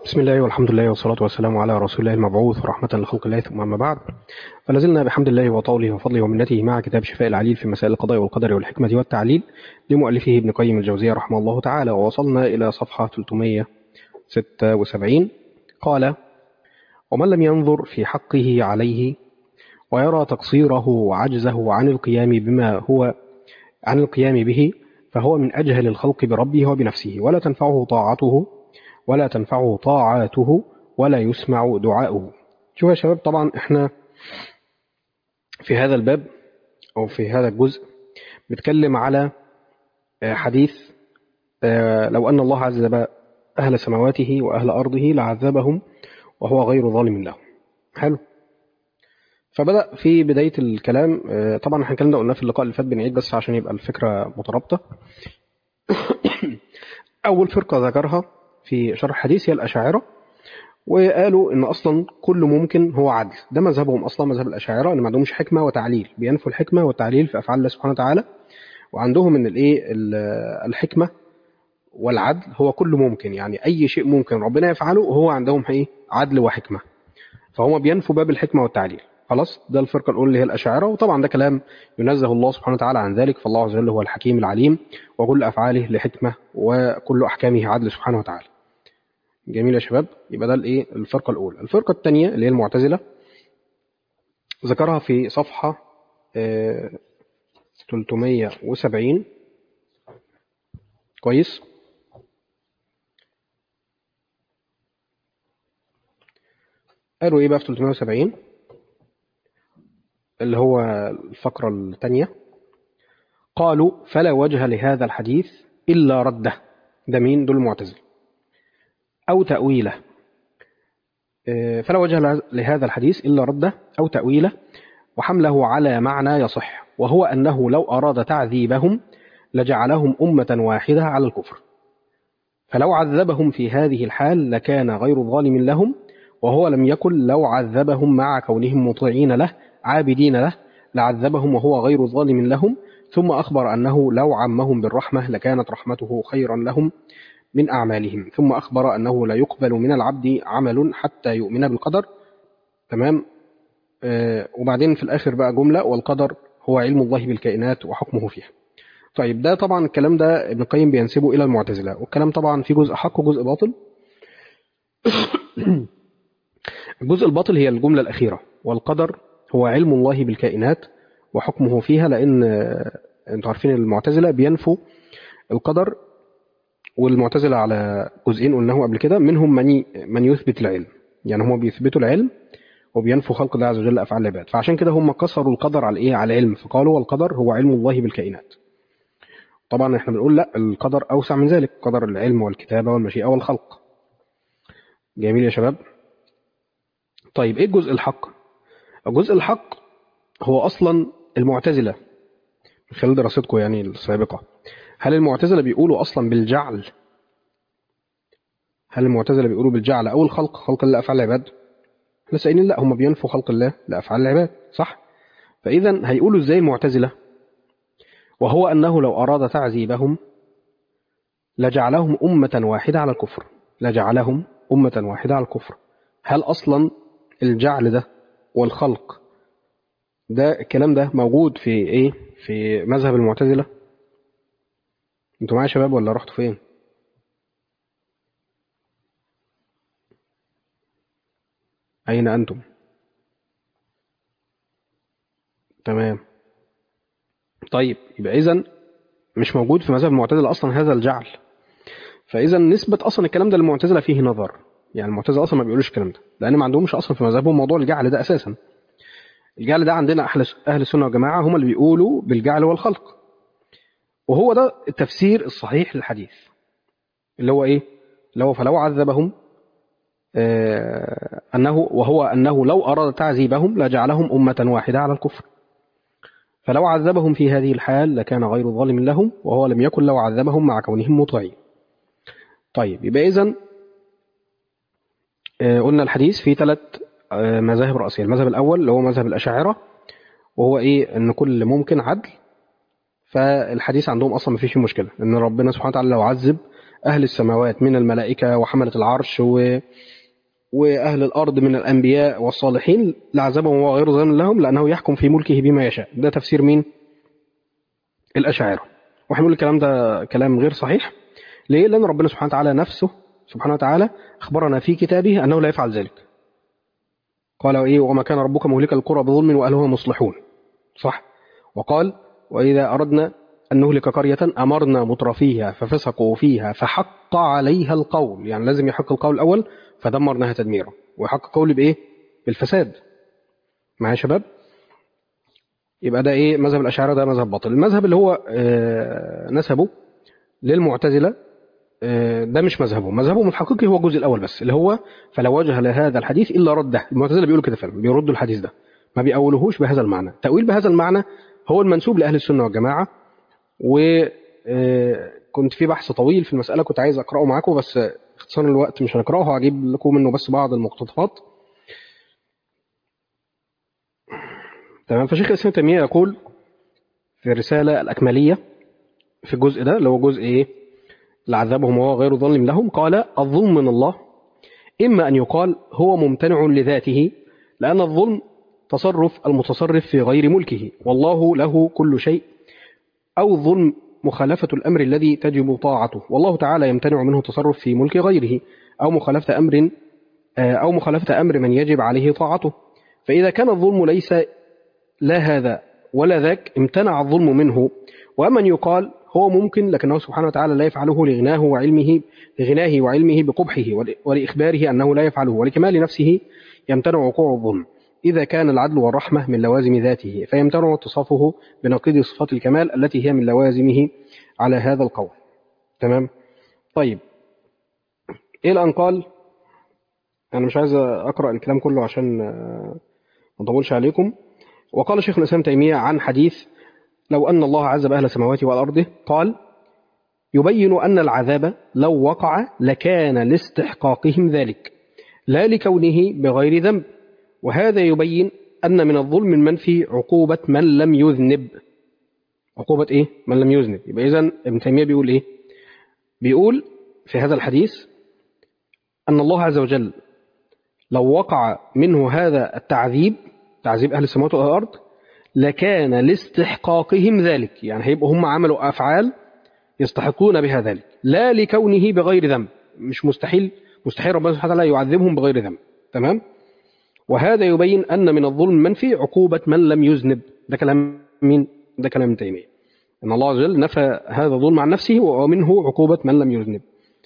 بسم الله والحمد لله والصلاة والسلام على رسول الله المبعوث ورحمة لخلق الله ثم أما بعد فلازلنا بحمد الله وطوله وفضله ومنته مع كتاب شفاء العليل في مسائل القضاء والقدر والحكمة والتعليل لمؤلفه ابن قيم الجوزية رحمه الله تعالى ووصلنا إلى صفحة 376 قال ومن لم ينظر في حقه عليه ويرى تقصيره وعجزه عن القيام بما هو عن القيام به فهو من أجهل الخلق بربه وبنفسه ولا تنفعه طاعته ولا تنفعه طاعاته ولا يسمع دعاؤه شوف يا شباب طبعا احنا في هذا الباب او في هذا الجزء بيتكلم على حديث لو ان الله عذب اهل سماواته واهل ارضه لعذبهم وهو غير ظالم لهم حلو فبدأ في بداية الكلام طبعا احنا الكلام ده قلناه في اللقاء اللي فات بنعيد بس عشان يبقى الفكرة مترابطة أول فرقة ذكرها في شرح الحديث هي الأشاعرة وقالوا إن أصلا كل ممكن هو عدل ده مذهبهم أصلا مذهب الأشاعرة إن ما عندهمش حكمة وتعليل بينفوا الحكمة والتعليل في أفعال الله سبحانه وتعالى وعندهم إن الإيه الحكمة والعدل هو كل ممكن يعني أي شيء ممكن ربنا يفعله هو عندهم إيه عدل وحكمة فهم بينفوا باب الحكمة والتعليل خلاص ده الفرقة الأولى اللي هي الأشاعرة وطبعا ده كلام ينزه الله سبحانه وتعالى عن ذلك فالله عز وجل هو الحكيم العليم وكل أفعاله لحكمة وكل أحكامه عدل سبحانه وتعالى جميل يا شباب يبقى ده الايه الفرقة الأولى الفرقة الثانية اللي هي المعتزلة ذكرها في صفحة آه 370 كويس قالوا ايه بقى في 370 اللي هو الفقرة الثانية قالوا فلا وجه لهذا الحديث إلا رده ده مين دول المعتزلة أو تأويله فلا وجه لهذا الحديث إلا رده أو تأويله وحمله على معنى يصح وهو أنه لو أراد تعذيبهم لجعلهم أمة واحدة على الكفر فلو عذبهم في هذه الحال لكان غير ظالم لهم وهو لم يكن لو عذبهم مع كونهم مطيعين له عابدين له لعذبهم وهو غير ظالم لهم ثم أخبر أنه لو عمهم بالرحمة لكانت رحمته خيرا لهم من أعمالهم ثم أخبر أنه لا يقبل من العبد عمل حتى يؤمن بالقدر تمام آه وبعدين في الآخر بقى جملة والقدر هو علم الله بالكائنات وحكمه فيها طيب ده طبعا الكلام ده ابن القيم بينسبه إلى المعتزلة والكلام طبعا في جزء حق وجزء باطل الجزء الباطل هي الجملة الأخيرة والقدر هو علم الله بالكائنات وحكمه فيها لأن انتوا عارفين المعتزلة بينفوا القدر والمعتزلة على جزئين قلناه قبل كده منهم من من يثبت العلم يعني هم بيثبتوا العلم وبينفوا خلق الله عز وجل أفعال العباد فعشان كده هم كسروا القدر على إيه على العلم فقالوا والقدر هو علم الله بالكائنات طبعا احنا بنقول لا القدر أوسع من ذلك قدر العلم والكتابة والمشيئة والخلق جميل يا شباب طيب ايه الجزء الحق الجزء الحق هو أصلا المعتزلة من خلال دراستكم يعني السابقة هل المعتزلة بيقولوا أصلا بالجعل هل المعتزلة بيقولوا بالجعل أو الخلق خلق الله أفعال العباد احنا سائلين لا هم بينفوا خلق الله لأفعال العباد صح فإذا هيقولوا إزاي المعتزلة وهو أنه لو أراد تعذيبهم لجعلهم أمة واحدة على الكفر لجعلهم أمة واحدة على الكفر هل أصلا الجعل ده والخلق ده الكلام ده موجود في ايه في مذهب المعتزله انتوا معايا شباب ولا رحتوا فين اين انتم تمام طيب يبقى اذا مش موجود في مذهب المعتزله اصلا هذا الجعل فاذا نسبه اصلا الكلام ده للمعتزله فيه نظر يعني المعتزله اصلا ما بيقولوش الكلام ده لان ما عندهمش اصلا في مذهبهم موضوع الجعل ده اساسا الجعل ده عندنا اهل اهل السنه والجماعه هم اللي بيقولوا بالجعل والخلق وهو ده التفسير الصحيح للحديث اللي هو ايه اللي هو فلو عذبهم آه انه وهو انه لو اراد تعذيبهم لجعلهم امه واحده على الكفر فلو عذبهم في هذه الحال لكان غير ظالم لهم وهو لم يكن لو عذبهم مع كونهم مطيعين طيب يبقى اذا آه قلنا الحديث في ثلاث مذاهب رئيسية المذهب الأول اللي هو مذهب الأشاعرة وهو إيه إن كل ممكن عدل فالحديث عندهم أصلا ما فيش فيه مشكلة إن ربنا سبحانه وتعالى لو عذب أهل السماوات من الملائكة وحملة العرش و... وأهل الأرض من الأنبياء والصالحين لعذبهم وغير ظلم لهم لأنه يحكم في ملكه بما يشاء ده تفسير مين؟ الأشاعرة واحنا بنقول الكلام ده كلام غير صحيح ليه؟ لأن ربنا سبحانه وتعالى نفسه سبحانه وتعالى أخبرنا في كتابه أنه لا يفعل ذلك قال إيه وما كان ربك مهلك القرى بظلم وأهلها مصلحون صح وقال وإذا أردنا أن نهلك قرية أمرنا مترفيها ففسقوا فيها فحق عليها القول يعني لازم يحق القول الأول فدمرناها تدميرا ويحق القول بإيه؟ بالفساد معايا يا شباب؟ يبقى ده إيه مذهب الأشاعرة ده مذهب باطل المذهب اللي هو آه نسبه للمعتزلة آه ده مش مذهبهم مذهبهم الحقيقي هو الجزء الأول بس اللي هو فلا وجه لهذا الحديث إلا رده المعتزلة بيقولوا كده فعلا بيردوا الحديث ده ما بيأولوهوش بهذا المعنى تأويل بهذا المعنى هو المنسوب لأهل السنة والجماعة وكنت في بحث طويل في المسألة كنت عايز أقرأه معاكم بس اختصار الوقت مش هنقرأه هجيب لكم منه بس بعض المقتطفات تمام فشيخ الإسلام تيمية يقول في الرسالة الأكملية في الجزء ده اللي هو جزء إيه لعذبهم وهو غير ظالم لهم قال الظلم من الله إما أن يقال هو ممتنع لذاته لأن الظلم تصرف المتصرف في غير ملكه والله له كل شيء أو الظلم مخالفة الأمر الذي تجب طاعته والله تعالى يمتنع منه التصرف في ملك غيره أو مخالفة أمر أو مخالفة أمر من يجب عليه طاعته فإذا كان الظلم ليس لا هذا ولا ذاك امتنع الظلم منه وأما أن يقال هو ممكن لكنه سبحانه وتعالى لا يفعله لغناه وعلمه لغناه وعلمه بقبحه ولإخباره أنه لا يفعله ولكمال نفسه يمتنع وقوع الظلم إذا كان العدل والرحمة من لوازم ذاته فيمتنع اتصافه بنقيض صفات الكمال التي هي من لوازمه على هذا القول تمام طيب إيه الآن قال أنا مش عايز أقرأ الكلام كله عشان ما أطولش عليكم وقال شيخ الإسلام تيمية عن حديث لو أن الله عذب أهل السماوات والأرض قال يبين أن العذاب لو وقع لكان لاستحقاقهم ذلك لا لكونه بغير ذنب وهذا يبين أن من الظلم المنفي عقوبة من لم يذنب عقوبة إيه؟ من لم يذنب يبقى إذن ابن تيمية بيقول إيه؟ بيقول في هذا الحديث أن الله عز وجل لو وقع منه هذا التعذيب تعذيب أهل السماوات والأرض لكان لاستحقاقهم ذلك يعني هيبقوا هم عملوا أفعال يستحقون بها ذلك لا لكونه بغير ذنب مش مستحيل مستحيل ربنا سبحانه وتعالى يعذبهم بغير ذنب تمام وهذا يبين أن من الظلم منفي عقوبة من لم يذنب ده كلام مين ده كلام ابن تيمية أن الله عز وجل نفى هذا الظلم عن نفسه ومنه عقوبة من لم يذنب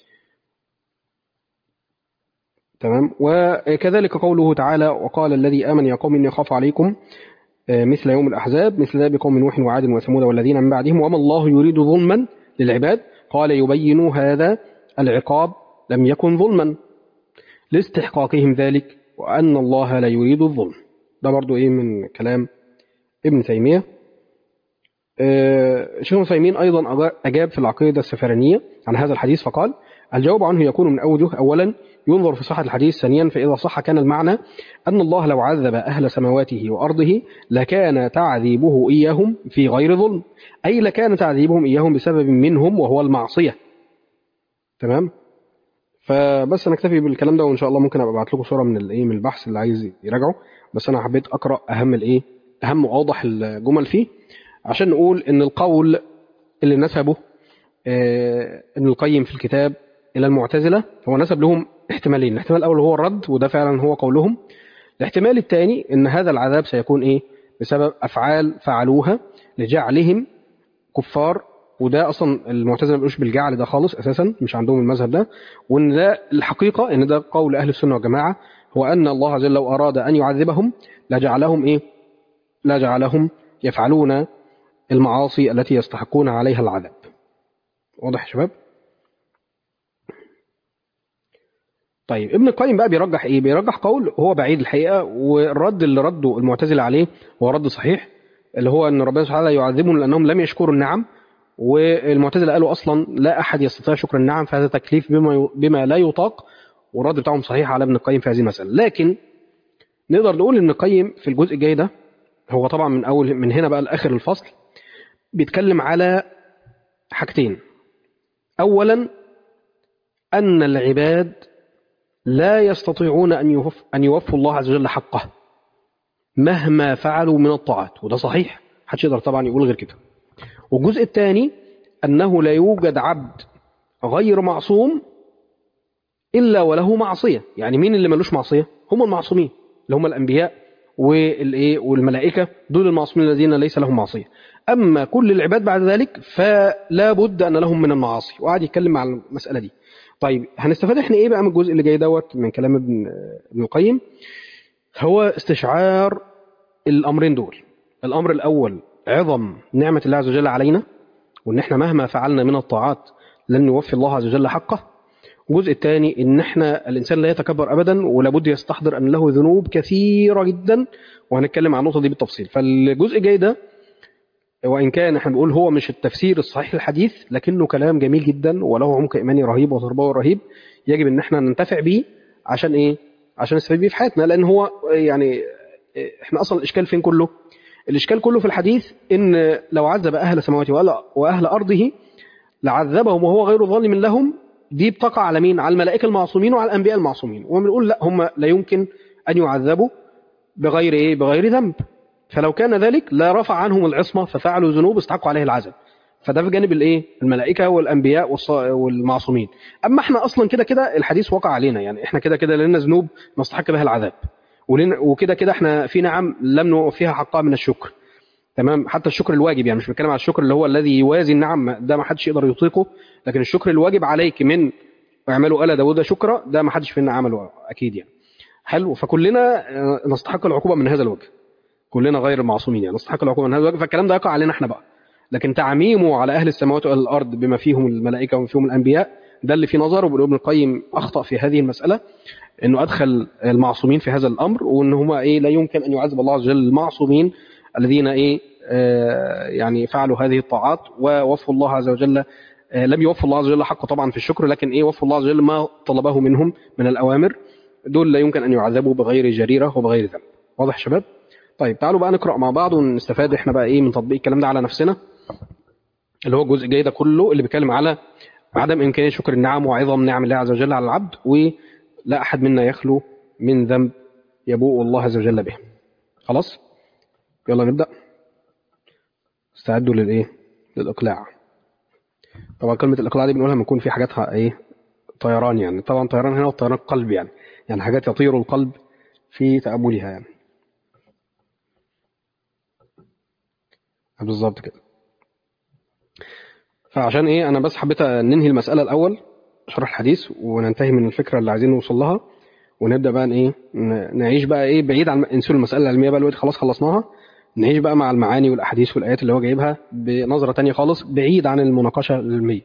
تمام وكذلك قوله تعالى وقال الذي آمن يا قوم إني أخاف عليكم مثل يوم الأحزاب مثل ذا بقوم نوح وعاد وثمود والذين من بعدهم وما الله يريد ظلما للعباد قال يبين هذا العقاب لم يكن ظلما لاستحقاقهم ذلك وأن الله لا يريد الظلم ده برضو إيه من كلام ابن تيمية شيخ مسيمين أيضا أجاب في العقيدة السفرانية عن هذا الحديث فقال الجواب عنه يكون من أوجه أولا ينظر في صحة الحديث ثانيا فإذا صح كان المعنى أن الله لو عذب أهل سماواته وأرضه لكان تعذيبه إياهم في غير ظلم أي لكان تعذيبهم إياهم بسبب منهم وهو المعصية تمام فبس نكتفي بالكلام ده وإن شاء الله ممكن أبقى أبعت لكم صورة من الإيه من البحث اللي عايز يراجعه بس أنا حبيت أقرأ أهم الإيه أهم وأوضح الجمل فيه عشان نقول إن القول اللي نسبه ابن القيم في الكتاب إلى المعتزلة هو نسب لهم احتمالين الاحتمال الأول هو الرد وده فعلا هو قولهم الاحتمال الثاني ان هذا العذاب سيكون ايه بسبب افعال فعلوها لجعلهم كفار وده اصلا المعتزله ما بيقولوش بالجعل ده خالص اساسا مش عندهم المذهب ده وان ده الحقيقه ان ده قول اهل السنه والجماعه هو ان الله عز وجل لو اراد ان يعذبهم لجعلهم ايه لجعلهم يفعلون المعاصي التي يستحقون عليها العذاب واضح يا شباب طيب ابن القيم بقى بيرجح ايه بيرجح قول هو بعيد الحقيقه والرد اللي رده المعتزله عليه هو رد صحيح اللي هو ان ربنا سبحانه وتعالى يعذبهم لانهم لم يشكروا النعم والمعتزله قالوا اصلا لا احد يستطيع شكر النعم فهذا تكليف بما بما لا يطاق والرد بتاعهم صحيح على ابن القيم في هذه المساله لكن نقدر نقول ان القيم في الجزء الجاي ده هو طبعا من اول من هنا بقى لاخر الفصل بيتكلم على حاجتين اولا أن العباد لا يستطيعون أن يوف أن يوفوا الله عز وجل حقه مهما فعلوا من الطاعات وده صحيح محدش يقدر طبعا يقول غير كده والجزء الثاني أنه لا يوجد عبد غير معصوم إلا وله معصية يعني مين اللي ملوش معصية هم المعصومين اللي هم الأنبياء والإيه والملائكة دول المعصومين الذين ليس لهم معصية أما كل العباد بعد ذلك فلا بد أن لهم من المعاصي وقعد يتكلم عن المسألة دي طيب هنستفاد احنا ايه بقى من الجزء اللي جاي دوت من كلام ابن ابن القيم هو استشعار الامرين دول الامر الاول عظم نعمه الله عز وجل علينا وان احنا مهما فعلنا من الطاعات لن نوفي الله عز وجل حقه والجزء الثاني ان احنا الانسان لا يتكبر ابدا ولابد يستحضر ان له ذنوب كثيره جدا وهنتكلم عن النقطه دي بالتفصيل فالجزء الجاي ده وان كان احنا بنقول هو مش التفسير الصحيح للحديث لكنه كلام جميل جدا وله عمق ايماني رهيب وتربوي رهيب يجب ان احنا ننتفع بيه عشان ايه عشان نستفيد بيه في حياتنا لان هو يعني احنا اصلا الاشكال فين كله الاشكال كله في الحديث ان لو عذب اهل سماواته واهل ارضه لعذبهم وهو غير ظالم لهم دي بتقع على مين على الملائكه المعصومين وعلى الانبياء المعصومين وبنقول لا هم لا يمكن ان يعذبوا بغير ايه بغير ذنب فلو كان ذلك لا رفع عنهم العصمه ففعلوا ذنوب استحقوا عليه العذاب فده في جانب الايه الملائكه والانبياء والمعصومين اما احنا اصلا كده كده الحديث وقع علينا يعني احنا كده كده لنا ذنوب نستحق بها العذاب وكده كده احنا في نعم لم نوقف فيها حقها من الشكر تمام حتى الشكر الواجب يعني مش بتكلم على الشكر اللي هو الذي يوازي النعم ده ما حدش يقدر يطيقه لكن الشكر الواجب عليك من اعملوا آل داوود شكرا ده ما حدش فينا عمله اكيد يعني حلو فكلنا نستحق العقوبه من هذا الوجه كلنا غير معصومين يعني نستحق العقوبه من هذا الوجه فالكلام ده يقع علينا احنا بقى لكن تعميمه على اهل السماوات واهل الارض بما فيهم الملائكه وما فيهم الانبياء ده اللي في نظر وابن القيم اخطا في هذه المساله انه ادخل المعصومين في هذا الامر وان هما ايه لا يمكن ان يعذب الله عز وجل المعصومين الذين ايه آه يعني فعلوا هذه الطاعات ووفوا الله عز وجل آه لم يوفوا الله عز وجل حقه طبعا في الشكر لكن ايه وفوا الله عز وجل ما طلبه منهم من الاوامر دول لا يمكن ان يعذبوا بغير جريره وبغير ذنب واضح يا شباب طيب تعالوا بقى نقرا مع بعض ونستفاد احنا بقى ايه من تطبيق الكلام ده على نفسنا اللي هو الجزء الجاي ده كله اللي بيتكلم على عدم امكانيه شكر النعم وعظم نعم الله عز وجل على العبد ولا احد منا يخلو من ذنب يبوء الله عز وجل به خلاص يلا نبدا استعدوا للايه للاقلاع طبعا كلمه الاقلاع دي بنقولها لما يكون في حاجات ايه طيران يعني طبعا طيران هنا وطيران قلب يعني يعني حاجات يطير القلب في تاملها يعني بالظبط كده فعشان ايه انا بس حبيت ننهي المساله الاول شرح الحديث وننتهي من الفكره اللي عايزين نوصل لها ونبدا بقى ايه نعيش بقى ايه بعيد عن انسوا المساله العلميه بقى دلوقتي خلاص خلصناها نعيش بقى مع المعاني والاحاديث والايات اللي هو جايبها بنظره تانية خالص بعيد عن المناقشه العلميه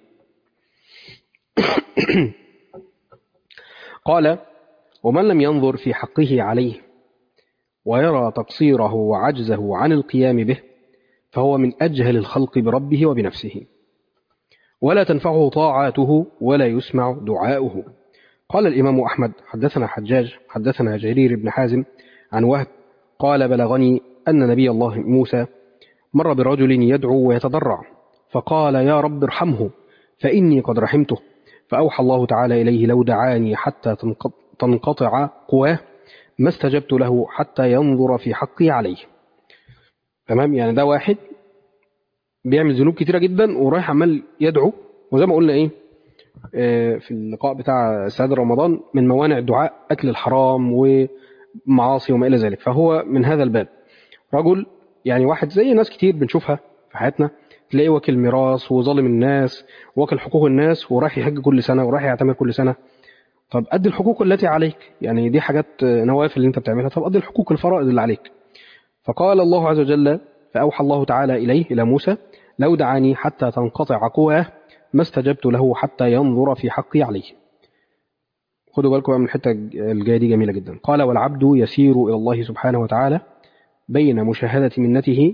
قال ومن لم ينظر في حقه عليه ويرى تقصيره وعجزه عن القيام به فهو من أجهل الخلق بربه وبنفسه ولا تنفعه طاعاته ولا يسمع دعاؤه قال الإمام أحمد حدثنا حجاج حدثنا جرير بن حازم عن وهب قال بلغني أن نبي الله موسى مر برجل يدعو ويتضرع فقال يا رب ارحمه فإني قد رحمته فأوحى الله تعالى إليه لو دعاني حتى تنقطع قواه ما استجبت له حتى ينظر في حقي عليه تمام يعني ده واحد بيعمل ذنوب كتيره جدا ورايح عمال يدعو وزي ما قلنا ايه آه في اللقاء بتاع سعد رمضان من موانع الدعاء اكل الحرام ومعاصي وما الى ذلك فهو من هذا الباب رجل يعني واحد زي ناس كتير بنشوفها في حياتنا تلاقيه واكل ميراث وظالم الناس واكل حقوق الناس ورايح يحج كل سنه ورايح يعتمر كل سنه طب ادي الحقوق التي عليك يعني دي حاجات نوافل اللي انت بتعملها طب ادي الحقوق الفرائض اللي عليك فقال الله عز وجل فأوحى الله تعالى إليه إلى موسى لو دعاني حتى تنقطع قواه ما استجبت له حتى ينظر في حقي عليه خدوا بالكم من الحتة الجاية دي جميلة جدا قال والعبد يسير إلى الله سبحانه وتعالى بين مشاهدة منته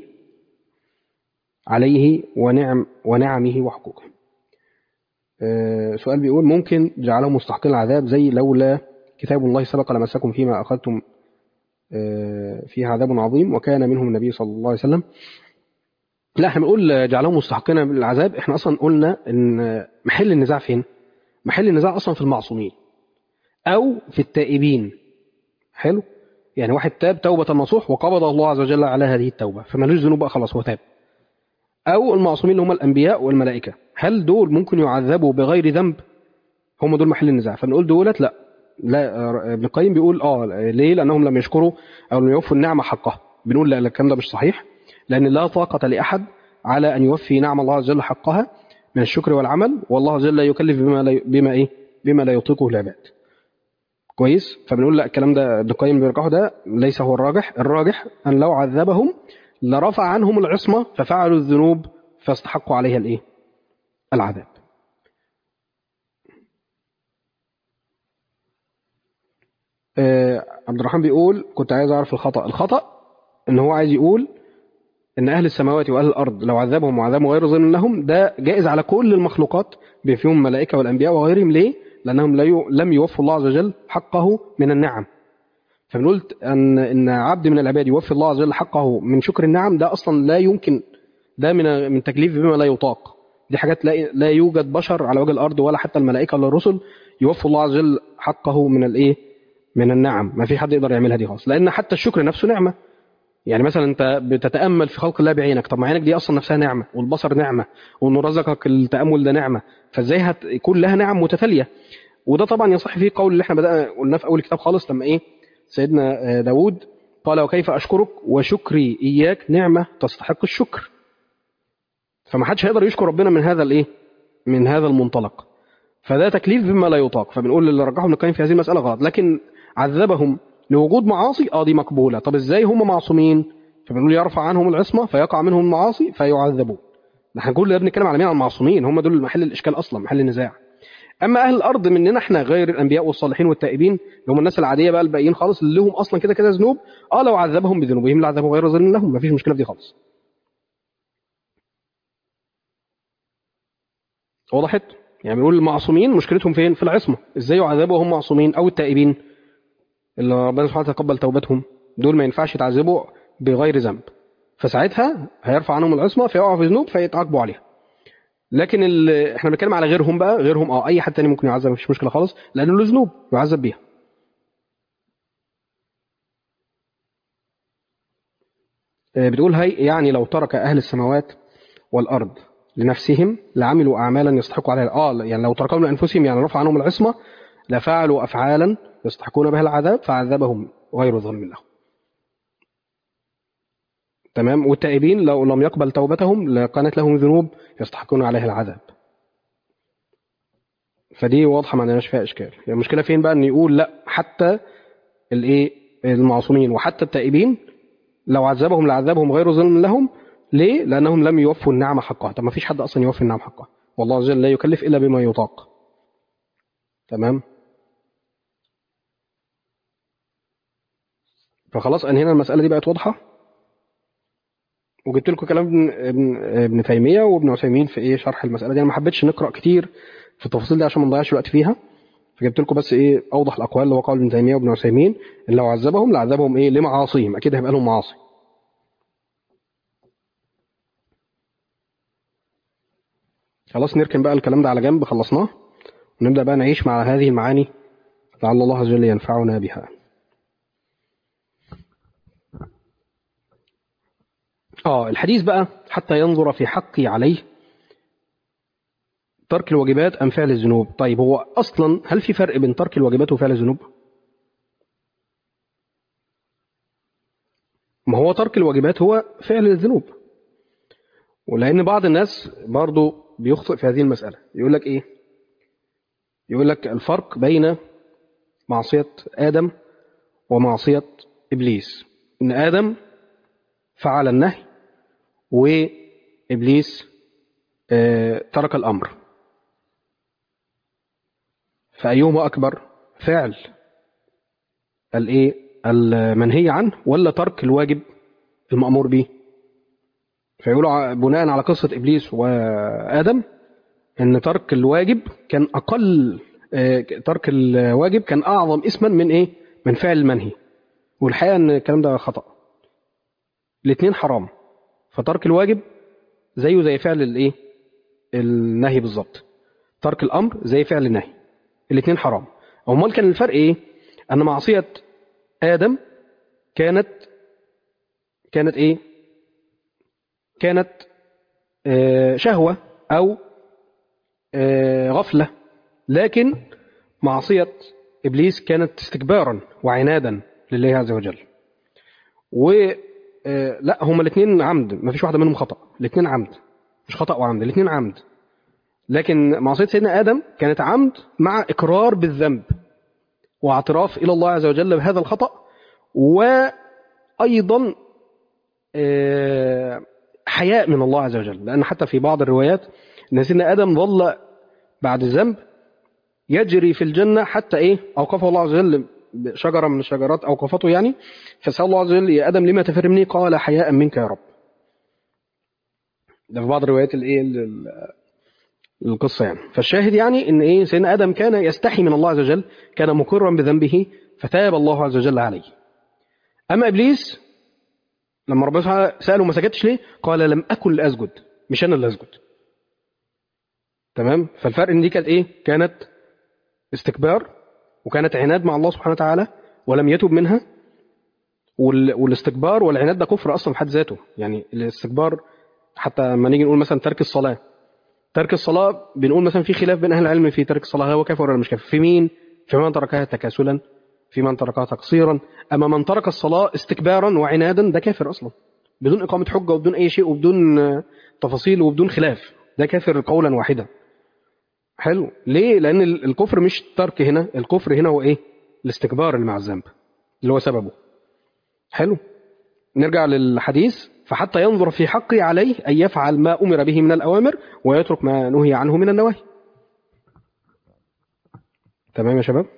عليه ونعم ونعمه وحقوقه أه سؤال بيقول ممكن جعلهم مستحقين العذاب زي لولا كتاب الله سبق لمسكم فيما أخذتم فيه عذاب عظيم وكان منهم النبي صلى الله عليه وسلم لا احنا بنقول جعلهم مستحقين بالعذاب احنا اصلا قلنا ان محل النزاع فين محل النزاع اصلا في المعصومين او في التائبين حلو يعني واحد تاب توبة نصوح وقبض الله عز وجل على هذه التوبة فمالوش ذنوب بقى خلاص هو تاب أو المعصومين اللي هم الأنبياء والملائكة هل دول ممكن يعذبوا بغير ذنب هم دول محل النزاع فنقول دولت لا لا ابن القيم بيقول اه ليه لأنهم لم يشكروا أو لم يوفوا النعمة حقها بنقول لا الكلام ده مش صحيح لأن لا طاقة لأحد على أن يوفي نعم الله عز وجل حقها من الشكر والعمل والله عز وجل لا يكلف بما لا بما ايه بما لا يطيقه العباد كويس فبنقول لا الكلام ده ابن القيم بيرجحه ده ليس هو الراجح الراجح ان لو عذبهم لرفع عنهم العصمه ففعلوا الذنوب فاستحقوا عليها الايه العذاب آه عبد الرحمن بيقول كنت عايز اعرف الخطا الخطا ان هو عايز يقول ان اهل السماوات واهل الارض لو عذبهم وعذابهم غير ظلم لهم ده جائز على كل المخلوقات بما فيهم الملائكه والانبياء وغيرهم ليه لأنهم لم يوفوا الله عز وجل حقه من النعم فبنقول أن إن عبد من العباد يوفي الله عز وجل حقه من شكر النعم ده أصلا لا يمكن ده من من تكليف بما لا يطاق دي حاجات لا لا يوجد بشر على وجه الأرض ولا حتى الملائكة ولا الرسل يوفوا الله عز وجل حقه من الإيه من النعم ما في حد يقدر يعملها دي خالص لأن حتى الشكر نفسه نعمة يعني مثلا انت بتتامل في خلق الله بعينك طب ما عينك دي اصلا نفسها نعمه والبصر نعمه وانه رزقك التامل ده نعمه فازاي هتكون لها نعم متتاليه وده طبعا يصح فيه قول اللي احنا بدأنا قلناه في اول الكتاب خالص لما ايه سيدنا داود قال وكيف اشكرك وشكري اياك نعمه تستحق الشكر فما حدش هيقدر يشكر ربنا من هذا الايه من هذا المنطلق فده تكليف بما لا يطاق فبنقول اللي رجحه ابن القيم في هذه المساله غلط لكن عذبهم لوجود معاصي اه دي مقبوله طب ازاي هم معصومين فبنقول يرفع عنهم العصمه فيقع منهم المعاصي فيعذبون احنا كل ده بنتكلم على مين على المعصومين هم دول محل الاشكال اصلا محل النزاع اما اهل الارض مننا احنا غير الانبياء والصالحين والتائبين اللي هم الناس العاديه بقى الباقيين خالص اللي لهم اصلا كده كده ذنوب اه لو عذبهم بذنوبهم لعذبهم غير ظالم لهم مفيش مشكله في دي خالص وضحت يعني بنقول المعصومين مشكلتهم فين في العصمه ازاي يعذبوا وهم معصومين او التائبين اللي ربنا سبحانه وتعالى تقبل توبتهم دول ما ينفعش يتعذبوا بغير ذنب فساعتها هيرفع عنهم العصمه فيقعوا في ذنوب فيتعاقبوا عليها لكن احنا بنتكلم على غيرهم بقى غيرهم اه اي حد تاني ممكن يعذب مفيش مشكله خالص لانه له ذنوب يعذب بيها بتقول هي يعني لو ترك اهل السماوات والارض لنفسهم لعملوا اعمالا يستحقوا عليها اه يعني لو تركهم لانفسهم يعني رفع عنهم العصمه لفعلوا افعالا يستحقون بها العذاب فعذبهم غير ظلم لهم تمام والتائبين لو لم يقبل توبتهم لكانت لهم ذنوب يستحقون عليها العذاب فدي واضحه ما عندناش فيها اشكال يعني المشكله فين بقى ان يقول لا حتى الايه المعصومين وحتى التائبين لو عذبهم لعذبهم غير ظلم لهم ليه لانهم لم يوفوا النعمه حقها طب ما فيش حد اصلا يوفي النعمه حقها والله عز وجل لا يكلف الا بما يطاق تمام فخلاص انهينا المساله دي بقت واضحه وجبت لكم كلام ابن ابن, ابن تيميه وابن عثيمين في ايه شرح المساله دي انا ما حبيتش نقرا كتير في التفاصيل دي عشان ما نضيعش الوقت فيها فجبت لكم بس ايه اوضح الاقوال اللي هو قول ابن تيميه وابن عثيمين ان لو عذبهم لعذبهم ايه لمعاصيهم اكيد هيبقى لهم معاصي خلاص نركن بقى الكلام ده على جنب خلصناه ونبدا بقى نعيش مع هذه المعاني لعل الله عز وجل ينفعنا بها اه الحديث بقى حتى ينظر في حقي عليه ترك الواجبات ام فعل الذنوب طيب هو اصلا هل في فرق بين ترك الواجبات وفعل الذنوب ما هو ترك الواجبات هو فعل الذنوب ولان بعض الناس برضو بيخطئ في هذه المساله يقول لك ايه يقول لك الفرق بين معصيه ادم ومعصيه ابليس ان ادم فعل النهي وابليس ترك الامر فايهما اكبر فعل الايه المنهي عنه ولا ترك الواجب المامور به فيقولوا بناء على قصه ابليس وادم ان ترك الواجب كان اقل ترك الواجب كان اعظم اسما من ايه من فعل المنهي والحقيقه ان الكلام ده خطا الاثنين حرام فترك الواجب زيه زي فعل الايه النهي بالظبط ترك الأمر زي فعل النهي الاثنين حرام أمال كان الفرق إيه أن معصية آدم كانت كانت إيه كانت آه، شهوة أو آه، غفلة لكن معصية إبليس كانت استكبارا وعنادا لله عز وجل و آه، لا هما الاثنين عمد ما فيش واحدة منهم خطأ الاثنين عمد مش خطأ وعمد الاثنين عمد لكن معصية سيدنا آدم كانت عمد مع إقرار بالذنب واعتراف إلى الله عز وجل بهذا الخطأ وأيضا آه، حياء من الله عز وجل لأن حتى في بعض الروايات أن سيدنا آدم ظل بعد الذنب يجري في الجنة حتى إيه أوقفه الله عز وجل شجرة من الشجرات أوقفته يعني فسأل الله عز وجل يا آدم لما تفر مني قال حياء منك يا رب ده في بعض الروايات الايه ال- القصه يعني فالشاهد يعني ان ايه سيدنا ادم كان يستحي من الله عز وجل كان مقرا بذنبه فتاب الله عز وجل عليه اما ابليس لما ربنا سبحانه ساله ما سكتش ليه قال لم اكن لاسجد مش انا اللي اسجد تمام فالفرق ان دي كانت ايه كانت استكبار وكانت عناد مع الله سبحانه وتعالى ولم يتب منها وال- والاستكبار والعناد ده كفر اصلا في حد ذاته يعني الاستكبار حتى لما نيجي نقول مثلا ترك الصلاه ترك الصلاه بنقول مثلا في خلاف بين اهل العلم في ترك الصلاه هو كافر ولا مش كافر في مين في من تركها تكاسلا في من تركها تقصيرا اما من ترك الصلاه استكبارا وعنادا ده كافر اصلا بدون اقامه حجه وبدون اي شيء وبدون آه، تفاصيل وبدون خلاف ده كافر قولا واحدا حلو ليه لان ال- الكفر مش ترك هنا الكفر هنا هو ايه الاستكبار اللي مع الذنب اللي هو سببه حلو نرجع للحديث فحتى ينظر في حقي عليه أن يفعل ما أمر به من الأوامر ويترك ما نهي عنه من النواهي تمام يا شباب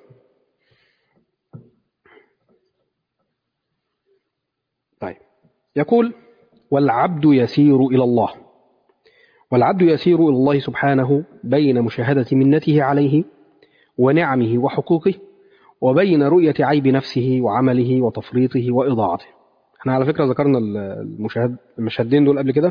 طيب يقول والعبد يسير إلى الله والعبد يسير إلى الله سبحانه بين مشاهدة منته عليه ونعمه وحقوقه وبين رؤية عيب نفسه وعمله وتفريطه وإضاعته احنا على فكرة ذكرنا المشاهد المشهدين دول قبل كده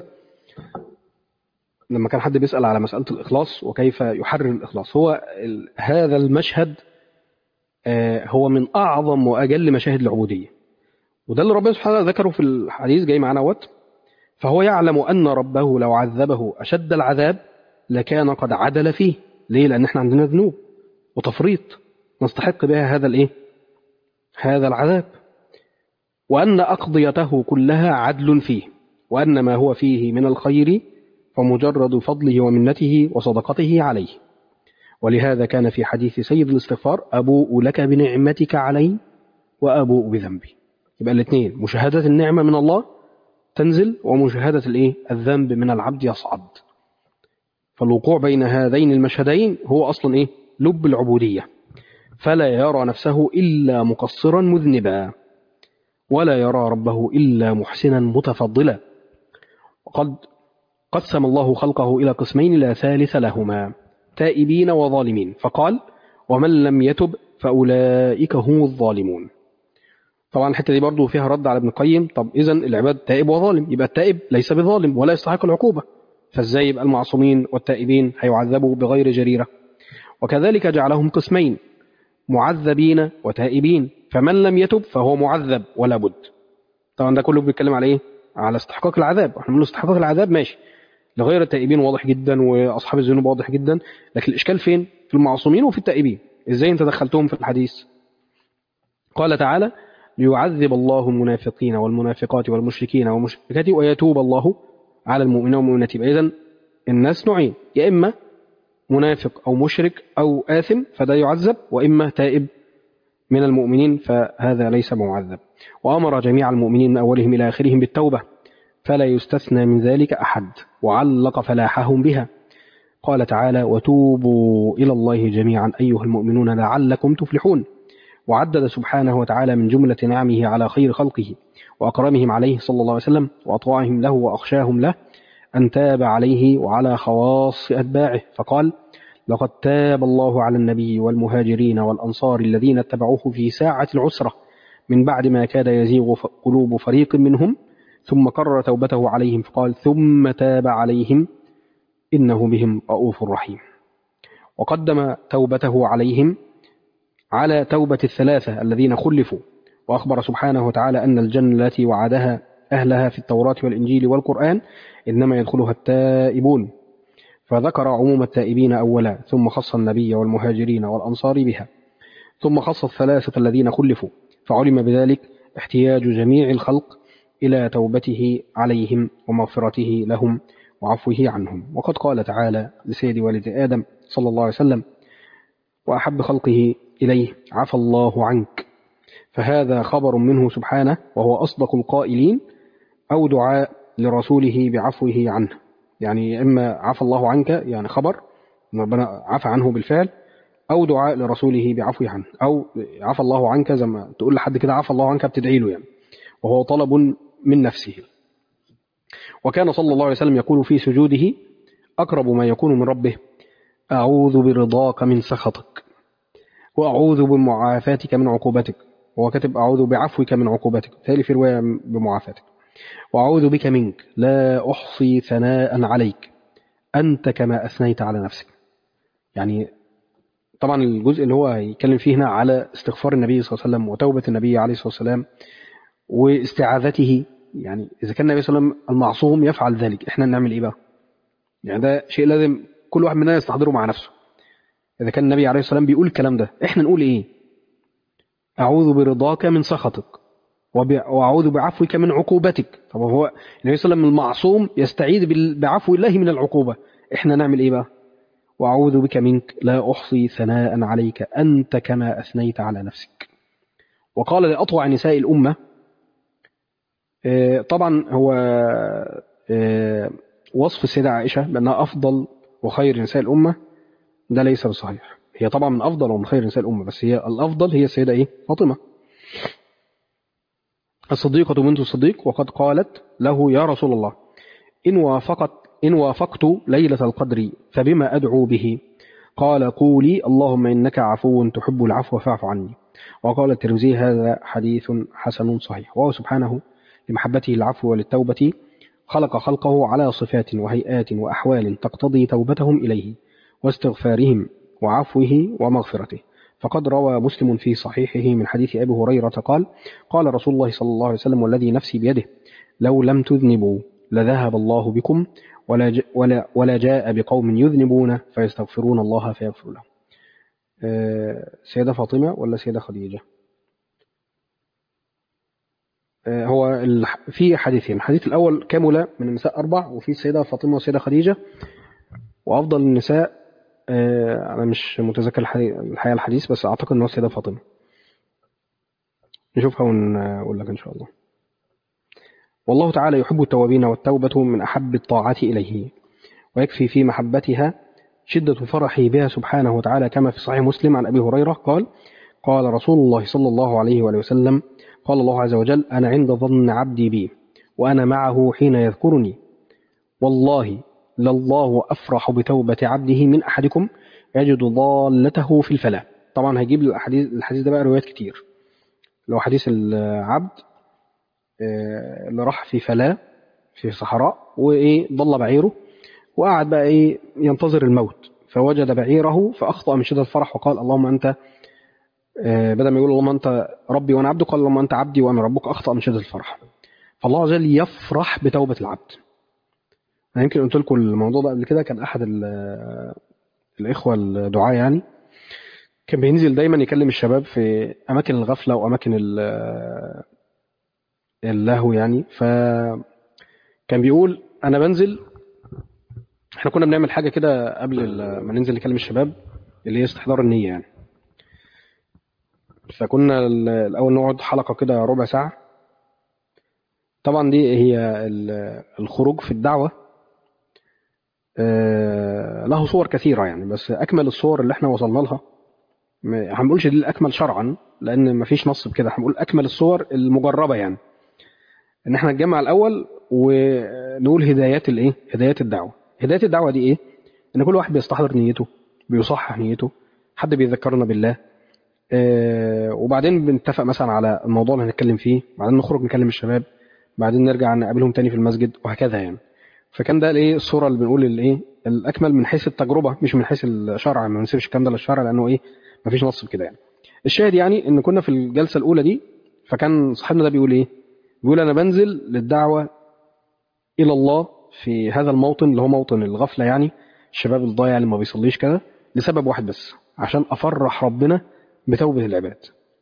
لما كان حد بيسأل على مسألة الإخلاص وكيف يحرر الإخلاص هو ال- هذا المشهد آه، هو من أعظم وأجل مشاهد العبودية وده اللي ربنا سبحانه ذكره في الحديث جاي معنا وقت فهو يعلم أن ربه لو عذبه أشد العذاب لكان قد عدل فيه ليه؟ لأن احنا عندنا ذنوب وتفريط نستحق بها هذا الإيه؟ هذا العذاب وأن أقضيته كلها عدل فيه وأن ما هو فيه من الخير فمجرد فضله ومنته وصدقته عليه ولهذا كان في حديث سيد الاستغفار أبوء لك بنعمتك علي وأبوء بذنبي يبقى الاثنين مشاهدة النعمة من الله تنزل ومشاهدة الايه الذنب من العبد يصعد فالوقوع بين هذين المشهدين هو أصلا إيه لب العبودية فلا يرى نفسه إلا مقصرا مذنبا ولا يرى ربه إلا محسنا متفضلا وقد قسم الله خلقه إلى قسمين لا ثالث لهما تائبين وظالمين فقال ومن لم يتب فأولئك هم الظالمون طبعا الحتة دي برضو فيها رد على ابن القيم طب إذا العباد تائب وظالم يبقى التائب ليس بظالم ولا يستحق العقوبة فازاي يبقى المعصومين والتائبين هيعذبوا بغير جريرة وكذلك جعلهم قسمين معذبين وتائبين فمن لم يتب فهو معذب ولا بد طبعا ده كله بيتكلم على ايه على استحقاق العذاب احنا بنقول استحقاق العذاب ماشي لغير التائبين واضح جدا واصحاب الذنوب واضح جدا لكن الاشكال فين في المعصومين وفي التائبين ازاي انت دخلتهم في الحديث قال تعالى ليعذب الله المنافقين والمنافقات والمشركين والمشركات ويتوب الله على المؤمنين والمؤمنات يبقى اذا الناس نوعين يا اما منافق او مشرك او آثم فده يعذب واما تائب من المؤمنين فهذا ليس معذب وأمر جميع المؤمنين من أولهم إلى آخرهم بالتوبة فلا يستثنى من ذلك أحد وعلق فلاحهم بها قال تعالى وتوبوا إلى الله جميعا أيها المؤمنون لعلكم تفلحون وعدد سبحانه وتعالى من جملة نعمه على خير خلقه وأكرمهم عليه صلى الله عليه وسلم وأطواعهم له وأخشاهم له أن تاب عليه وعلى خواص أتباعه فقال لقد تاب الله على النبي والمهاجرين والأنصار الذين اتبعوه في ساعة العسرة من بعد ما كاد يزيغ قلوب فريق منهم ثم قرر توبته عليهم فقال ثم تاب عليهم إنه بهم رؤوف رحيم وقدم توبته عليهم على توبة الثلاثة الذين خلفوا وأخبر سبحانه وتعالى أن الجنة التي وعدها أهلها في التوراة والإنجيل والقرآن إنما يدخلها التائبون فذكر عموم التائبين أولا ثم خص النبي والمهاجرين والأنصار بها ثم خص الثلاثة الذين خلفوا فعلم بذلك احتياج جميع الخلق إلى توبته عليهم ومغفرته لهم وعفوه عنهم وقد قال تعالى لسيد والد آدم صلى الله عليه وسلم وأحب خلقه إليه عفى الله عنك فهذا خبر منه سبحانه وهو أصدق القائلين أو دعاء لرسوله بعفوه عنه يعني إما عفى الله عنك يعني خبر إن ربنا عفى عنه بالفعل أو دعاء لرسوله بعفوه عنه أو عفى الله عنك زي ما تقول لحد كده عفى الله عنك بتدعي له يعني وهو طلب من نفسه وكان صلى الله عليه وسلم يقول في سجوده أقرب ما يكون من ربه أعوذ برضاك من سخطك وأعوذ بمعافاتك من عقوبتك هو كاتب أعوذ بعفوك من عقوبتك تالي في رواية بمعافاتك وأعوذ بك منك لا أحصي ثناء عليك أنت كما أثنيت على نفسك يعني طبعا الجزء اللي هو هيتكلم فيه هنا على استغفار النبي صلى الله عليه وسلم وتوبة النبي عليه الصلاة والسلام واستعاذته يعني إذا كان النبي صلى الله عليه وسلم المعصوم يفعل ذلك إحنا نعمل إيه بقى يعني ده شيء لازم كل واحد مننا يستحضره مع نفسه إذا كان النبي عليه الصلاة والسلام بيقول الكلام ده إحنا نقول إيه أعوذ برضاك من سخطك وأعوذ بعفوك من عقوبتك طب هو النبي صلى الله عليه وسلم المعصوم يستعيذ بعفو الله من العقوبة إحنا نعمل إيه بقى وأعوذ بك منك لا أحصي ثناء عليك أنت كما أثنيت على نفسك وقال لأطوع نساء الأمة طبعا هو وصف السيدة عائشة بأنها أفضل وخير نساء الأمة ده ليس بصحيح هي طبعا من أفضل ومن خير نساء الأمة بس هي الأفضل هي السيدة إيه فاطمة الصديقة بنت الصديق وقد قالت له يا رسول الله إن وافقت إن وافقت ليلة القدر فبما أدعو به قال قولي اللهم إنك عفو تحب العفو فاعف عني وقال الترمذي هذا حديث حسن صحيح وهو سبحانه لمحبته العفو وللتوبة خلق خلقه على صفات وهيئات وأحوال تقتضي توبتهم إليه واستغفارهم وعفوه ومغفرته فقد روى مسلم في صحيحه من حديث أبي هريرة قال قال رسول الله صلى الله عليه وسلم والذي نفسي بيده لو لم تذنبوا لذهب الله بكم ولا, ولا, ولا جاء بقوم يذنبون فيستغفرون الله فيغفر لهم سيدة فاطمة ولا سيدة خديجة هو في حديثين الحديث الأول كامل من النساء أربع وفي السيدة فاطمة والسيدة خديجة وأفضل النساء أنا مش متذكر الحقيقة الحديث بس أعتقد أنه السيدة فاطمة نشوفها ونقول لك إن شاء الله والله تعالى يحب التوابين والتوبة من أحب الطاعات إليه ويكفي في محبتها شدة فرحه بها سبحانه وتعالى كما في صحيح مسلم عن أبي هريرة قال قال رسول الله صلى الله عليه وآله وسلم قال الله عز وجل أنا عند ظن عبدي بي وأنا معه حين يذكرني والله لله أفرح بتوبة عبده من أحدكم يجد ضالته في الفلاة طبعا هيجيب الحديث الحديث ده بقى روايات كتير لو حديث العبد اللي راح في فلاة في صحراء وإيه ضل بعيره وقعد بقى إيه ينتظر الموت فوجد بعيره فأخطأ من شدة الفرح وقال اللهم أنت بدل ما يقول اللهم أنت ربي وأنا عبدك قال اللهم أنت عبدي وأنا ربك أخطأ من شدة الفرح فالله عز وجل يفرح بتوبة العبد أنا يمكن قلت لكم الموضوع ده قبل كده كان أحد الإخوة الدعاء يعني كان بينزل دايما يكلم الشباب في أماكن الغفلة وأماكن اللهو يعني فكان بيقول أنا بنزل احنا كنا بنعمل حاجة كده قبل ما ننزل نكلم الشباب اللي هي استحضار النية يعني فكنا الأول نقعد حلقة كده ربع ساعة طبعا دي هي الخروج في الدعوة له صور كثيرة يعني بس أكمل الصور اللي احنا وصلنا لها ما هنقولش دي الأكمل شرعا لأن مفيش نص بكده هنقول أكمل الصور المجربة يعني إن احنا نتجمع الأول ونقول هدايات الإيه؟ هدايات الدعوة هداية الدعوة دي إيه؟ إن كل واحد بيستحضر نيته بيصحح نيته حد بيذكرنا بالله آه وبعدين بنتفق مثلا على الموضوع اللي هنتكلم فيه بعدين نخرج نكلم الشباب بعدين نرجع نقابلهم تاني في المسجد وهكذا يعني فكان ده الايه الصوره اللي بنقول الايه الاكمل من حيث التجربه مش من حيث الشرع ما نسيبش الكلام ده للشرع لانه ايه ما فيش نص بكده يعني الشاهد يعني ان كنا في الجلسه الاولى دي فكان صاحبنا ده بيقول ايه بيقول انا بنزل للدعوه الى الله في هذا الموطن اللي هو موطن الغفله يعني الشباب الضايع اللي ما بيصليش كده لسبب واحد بس عشان افرح ربنا بتوبه العباد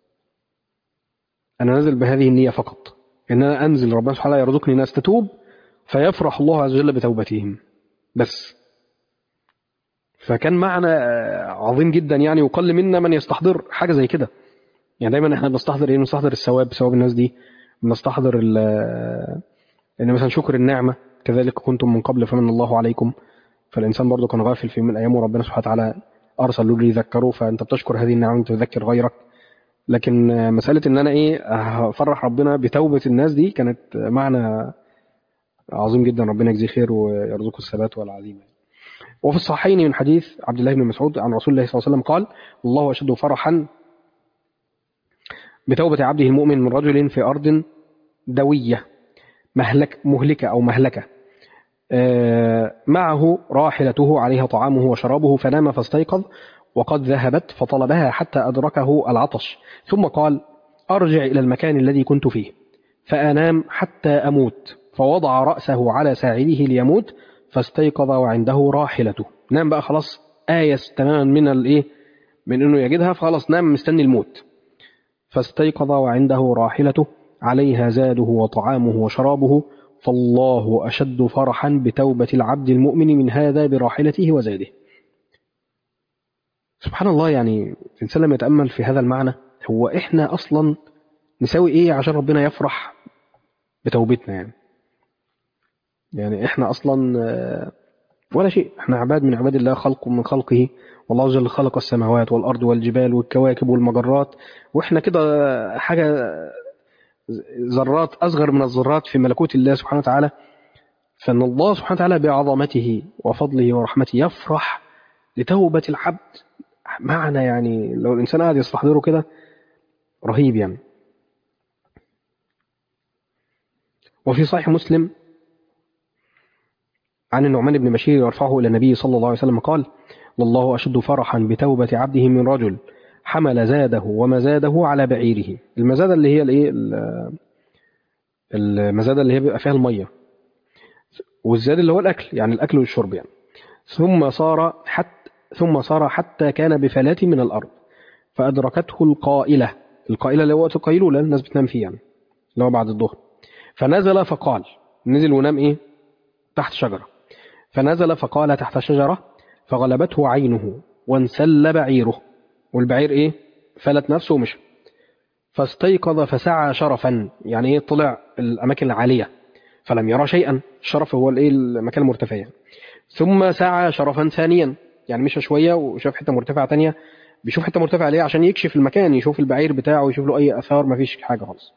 انا نازل بهذه النيه فقط ان انا انزل ربنا سبحانه وتعالى يرزقني ناس تتوب فيفرح الله عز وجل بتوبتهم بس فكان معنى عظيم جدا يعني وقل منا من يستحضر حاجه زي كده يعني دايما احنا بنستحضر ايه بنستحضر الثواب ثواب الناس دي بنستحضر ان مثلا شكر النعمه كذلك كنتم من قبل فمن الله عليكم فالانسان برضه كان غافل في يوم من الايام وربنا سبحانه وتعالى ارسل له ليذكره فانت بتشكر هذه النعمه انت تذكر غيرك لكن مساله ان انا ايه هفرح ربنا بتوبه الناس دي كانت معنى عظيم جدا ربنا يجزيه خير ويرزقه الثبات والعزيمه وفي الصحيحين من حديث عبد الله بن مسعود عن رسول الله صلى الله عليه وسلم قال الله اشد فرحا بتوبه عبده المؤمن من رجل في ارض دويه مهلك مهلكه او مهلكه معه راحلته عليها طعامه وشرابه فنام فاستيقظ وقد ذهبت فطلبها حتى أدركه العطش ثم قال أرجع إلى المكان الذي كنت فيه فأنام حتى أموت فوضع رأسه على ساعده ليموت فاستيقظ وعنده راحلته نام بقى خلاص آيس تماما من الإيه من إنه يجدها فخلاص نام مستني الموت فاستيقظ وعنده راحلته عليها زاده وطعامه وشرابه فالله أشد فرحا بتوبة العبد المؤمن من هذا براحلته وزاده سبحان الله يعني الإنسان لما يتأمل في هذا المعنى هو إحنا أصلا نساوي إيه عشان ربنا يفرح بتوبتنا يعني يعني إحنا أصلا ولا شيء إحنا عباد من عباد الله خلق من خلقه والله جل خلق السماوات والأرض والجبال والكواكب والمجرات وإحنا كده حاجة ذرات أصغر من الذرات في ملكوت الله سبحانه وتعالى فإن الله سبحانه وتعالى بعظمته وفضله ورحمته يفرح لتوبة العبد معنى يعني لو الإنسان قاعد يستحضره كده رهيب يعني وفي صحيح مسلم عن النعمان بن بشير يرفعه إلى النبي صلى الله عليه وسلم قال والله أشد فرحا بتوبة عبده من رجل حمل زاده ومزاده على بعيره المزادة اللي هي الايه المزادة اللي هي بيبقى فيها المية والزاد اللي هو الأكل يعني الأكل والشرب يعني ثم صار حتى ثم صار حتى كان بفلاة من الأرض فأدركته القائلة القائلة اللي هو وقت القيلولة الناس بتنام فيه يعني اللي هو بعد الظهر فنزل فقال نزل ونام إيه تحت شجرة فنزل فقال تحت شجرة فغلبته عينه وانسل بعيره والبعير إيه فلت نفسه ومشى فاستيقظ فسعى شرفا يعني إيه طلع الأماكن العالية فلم يرى شيئا الشرف هو الإيه المكان المرتفع ثم سعى شرفا ثانيا يعني مشى شوية وشاف حتة مرتفعة تانية بيشوف حتة مرتفعة ليه عشان يكشف المكان يشوف البعير بتاعه يشوف له أي أثار ما فيش حاجة خالص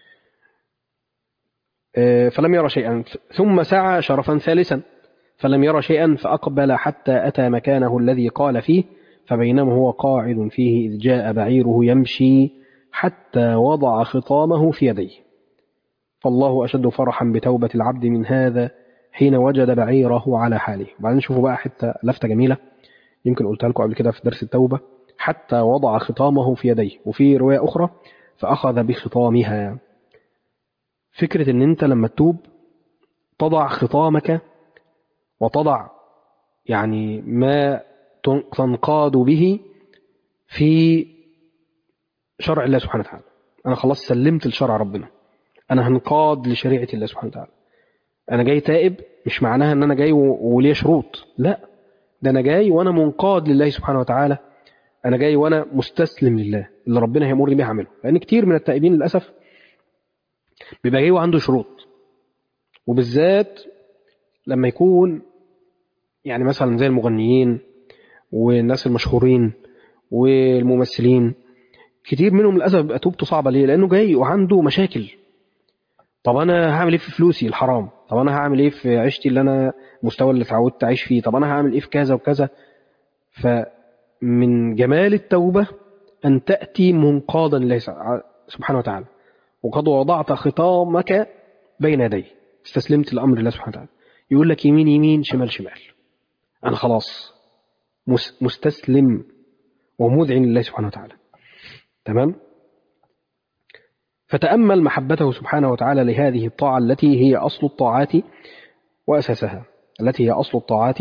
فلم يرى شيئا ثم سعى شرفا ثالثا فلم يرى شيئا فأقبل حتى أتى مكانه الذي قال فيه فبينما هو قاعد فيه إذ جاء بعيره يمشي حتى وضع خطامه في يديه فالله أشد فرحا بتوبة العبد من هذا حين وجد بعيره على حاله وبعدين شوفوا بقى حتة لفتة جميلة يمكن قلتها لكم قبل كده في درس التوبة حتى وضع خطامه في يديه وفي رواية أخرى فأخذ بخطامها فكرة أن أنت لما تتوب تضع خطامك وتضع يعني ما تنقاد به في شرع الله سبحانه وتعالى أنا خلاص سلمت لشرع ربنا أنا هنقاد لشريعة الله سبحانه وتعالى أنا جاي تائب مش معناها أن أنا جاي وليه شروط لا ده أنا جاي وأنا منقاد لله سبحانه وتعالى أنا جاي وأنا مستسلم لله اللي ربنا هيمر بيه هعمله لأن كتير من التائبين للأسف بيبقى جاي وعنده شروط وبالذات لما يكون يعني مثلا زي المغنيين والناس المشهورين والممثلين كتير منهم للأسف بيبقى توبته صعبة ليه؟ لأنه جاي وعنده مشاكل طب أنا هعمل إيه في فلوسي الحرام؟ طب أنا هعمل إيه في عيشتي اللي أنا المستوى اللي اتعودت أعيش فيه؟ طب أنا هعمل إيه في كذا وكذا؟ فمن جمال التوبة أن تأتي منقادا لله سبحانه وتعالى وقد وضعت خطامك بين يديه استسلمت لأمر الله سبحانه وتعالى يقول لك يمين يمين شمال شمال أنا خلاص مس- مستسلم ومذعن لله سبحانه وتعالى تمام فتأمل محبته سبحانه وتعالى لهذه الطاعة التي هي أصل الطاعات وأساسها التي هي أصل الطاعات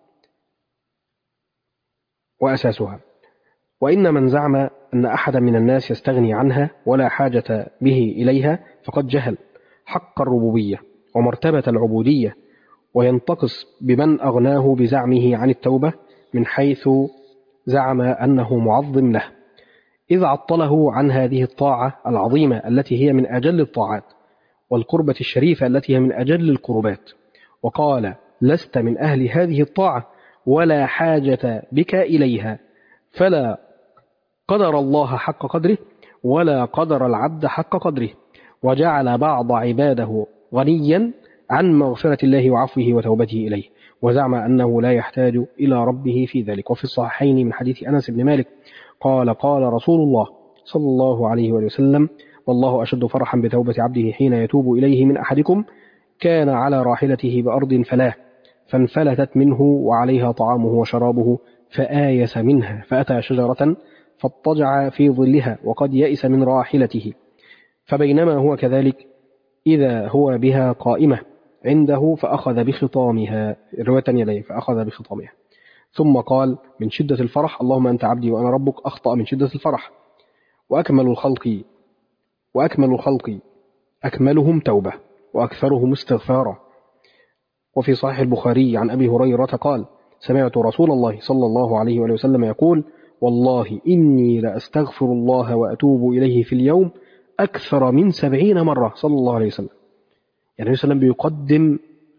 وأساسها وإن من زعم أن أحدا من الناس يستغني عنها ولا حاجة به إليها فقد جهل حق الربوبية ومرتبة العبودية وينتقص بمن أغناه بزعمه عن التوبة من حيث زعم أنه معظم له إذ عطله عن هذه الطاعة العظيمة التي هي من أجل الطاعات والقربة الشريفة التي هي من أجل القربات وقال لست من أهل هذه الطاعة ولا حاجة بك إليها فلا قدر الله حق قدره ولا قدر العبد حق قدره وجعل بعض عباده غنيا عن مغفرة الله وعفوه وتوبته إليه وزعم أنه لا يحتاج إلى ربه في ذلك وفي الصحيحين من حديث أنس بن مالك قال قال رسول الله صلى الله عليه وآله وسلم والله أشد فرحا بتوبة عبده حين يتوب إليه من أحدكم كان على راحلته بأرض فلاه فانفلتت منه وعليها طعامه وشرابه فآيس منها فأتى شجرة فاضطجع في ظلها وقد يئس من راحلته فبينما هو كذلك إذا هو بها قائمة عنده فأخذ بخطامها الرواية الثانية فأخذ بخطامها ثم قال من شدة الفرح اللهم أنت عبدي وأنا ربك أخطأ من شدة الفرح وأكمل الخلق وأكمل الخلق أكملهم توبة وأكثرهم استغفارا وفي صحيح البخاري عن أبي هريرة قال سمعت رسول الله صلى الله عليه وآله وسلم يقول والله إني لأستغفر الله وأتوب إليه في اليوم أكثر من سبعين مرة صلى الله عليه وسلم يعني النبي صلى الله عليه وسلم بيقدم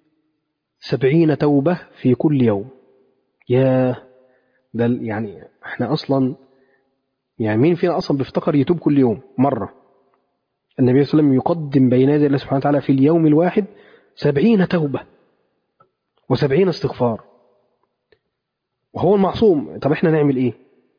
سبعين توبة في كل يوم يا ده ال- يعني احنا أصلا يعني مين فينا أصلا بيفتكر يتوب كل يوم مرة النبي صلى الله عليه وسلم يقدم بين يدي الله سبحانه وتعالى في اليوم الواحد سبعين توبة وسبعين استغفار وهو المعصوم طب احنا نعمل ايه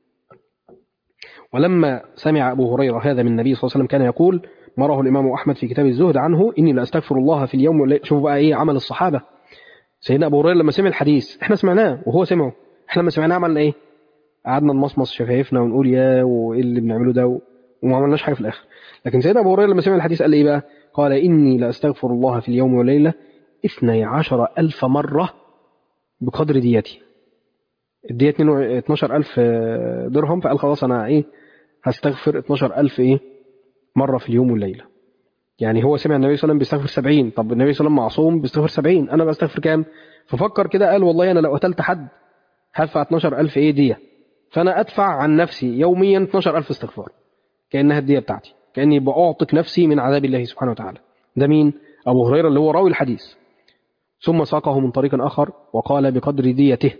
ولما سمع أبو هريرة هذا من النبي صلى الله عليه وسلم كان يقول مراه الإمام أحمد في كتاب الزهد عنه إني لأستغفر الله في اليوم والليل شوفوا بقى إيه عمل الصحابة سيدنا أبو هريرة لما سمع الحديث إحنا سمعناه وهو سمعه إحنا لما سمعناه عملنا إيه قعدنا نمصمص شفايفنا ونقول يا وإيه اللي بنعمله ده و- وما عملناش حاجة في الآخر لكن سيدنا أبو هريرة لما سمع الحديث قال إيه بقى قال إني لأستغفر الله في اليوم والليلة اثني عشر ألف مرة بقدر ديتي الدية 12 ألف درهم فقال خلاص أنا إيه هستغفر 12 ألف إيه مرة في اليوم والليلة يعني هو سمع النبي صلى الله عليه وسلم بيستغفر 70 طب النبي صلى الله عليه وسلم معصوم بيستغفر 70 أنا بستغفر كام ففكر كده قال والله أنا لو قتلت حد هدفع 12 ألف إيه دية فأنا أدفع عن نفسي يوميا 12 ألف استغفار كأنها الدية بتاعتي كأني بأعتق نفسي من عذاب الله سبحانه وتعالى ده مين أبو هريرة اللي هو راوي الحديث ثم ساقه من طريق آخر وقال بقدر ديته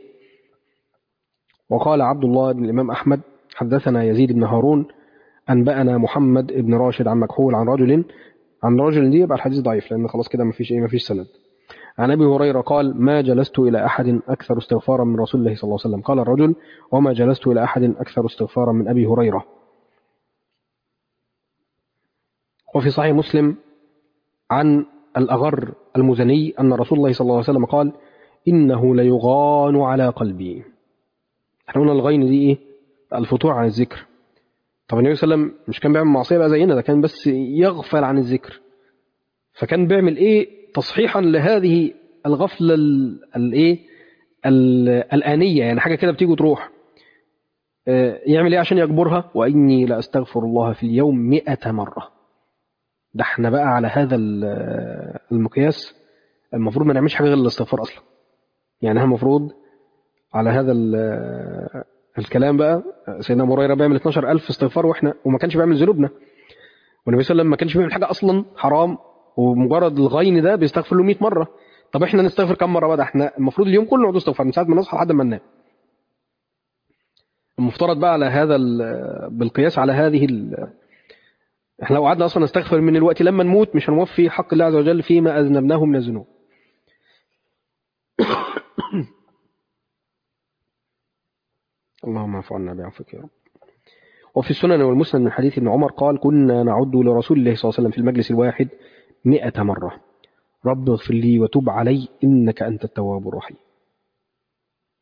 وقال عبد الله بن الإمام أحمد حدثنا يزيد بن هارون أنبأنا محمد بن راشد عن مكحول عن رجل عن رجل دي يبقى الحديث ضعيف لأن خلاص كده مفيش إيه مفيش سند عن أبي هريرة قال ما جلست إلى أحد أكثر استغفارا من رسول الله صلى الله عليه وسلم قال الرجل وما جلست إلى أحد أكثر استغفارا من أبي هريرة وفي صحيح مسلم عن الأغر المزني أن رسول الله صلى الله عليه وسلم قال إنه ليغان على قلبي احنا قلنا الغين دي ايه الفتوع عن الذكر طب النبي صلى الله عليه وسلم مش كان بيعمل معصيه بقى زينا ده كان بس يغفل عن الذكر فكان بيعمل ايه تصحيحا لهذه الغفله ال- الايه ال- الانيه يعني حاجه كده بتيجي وتروح آه، يعمل ايه عشان يجبرها واني لاستغفر الله في اليوم مئة مره ده احنا بقى على هذا ال- المقياس المفروض ما نعملش حاجه غير الاستغفار اصلا يعني احنا المفروض على هذا ال- الكلام بقى سيدنا ابو هريره بيعمل 12000 استغفار واحنا وما كانش بيعمل ذنوبنا والنبي صلى الله عليه وسلم ما كانش بيعمل حاجه اصلا حرام ومجرد الغين ده بيستغفر له 100 مره طب احنا نستغفر كم مره بقى ده احنا المفروض اليوم كله نقعد نستغفر من ساعه ما نصحى لحد ما ننام المفترض بقى على هذا ال- بالقياس على هذه ال- احنا لو قعدنا اصلا نستغفر من الوقت لما نموت مش هنوفي حق الله عز وجل فيما اذنبناه من الذنوب اللهم اعف عنا بعفوك يا رب وفي السنن والمسند من حديث ابن عمر قال كنا نعد لرسول الله صلى الله عليه وسلم في المجلس الواحد مئة مرة رب اغفر لي وتب علي إنك أنت التواب الرحيم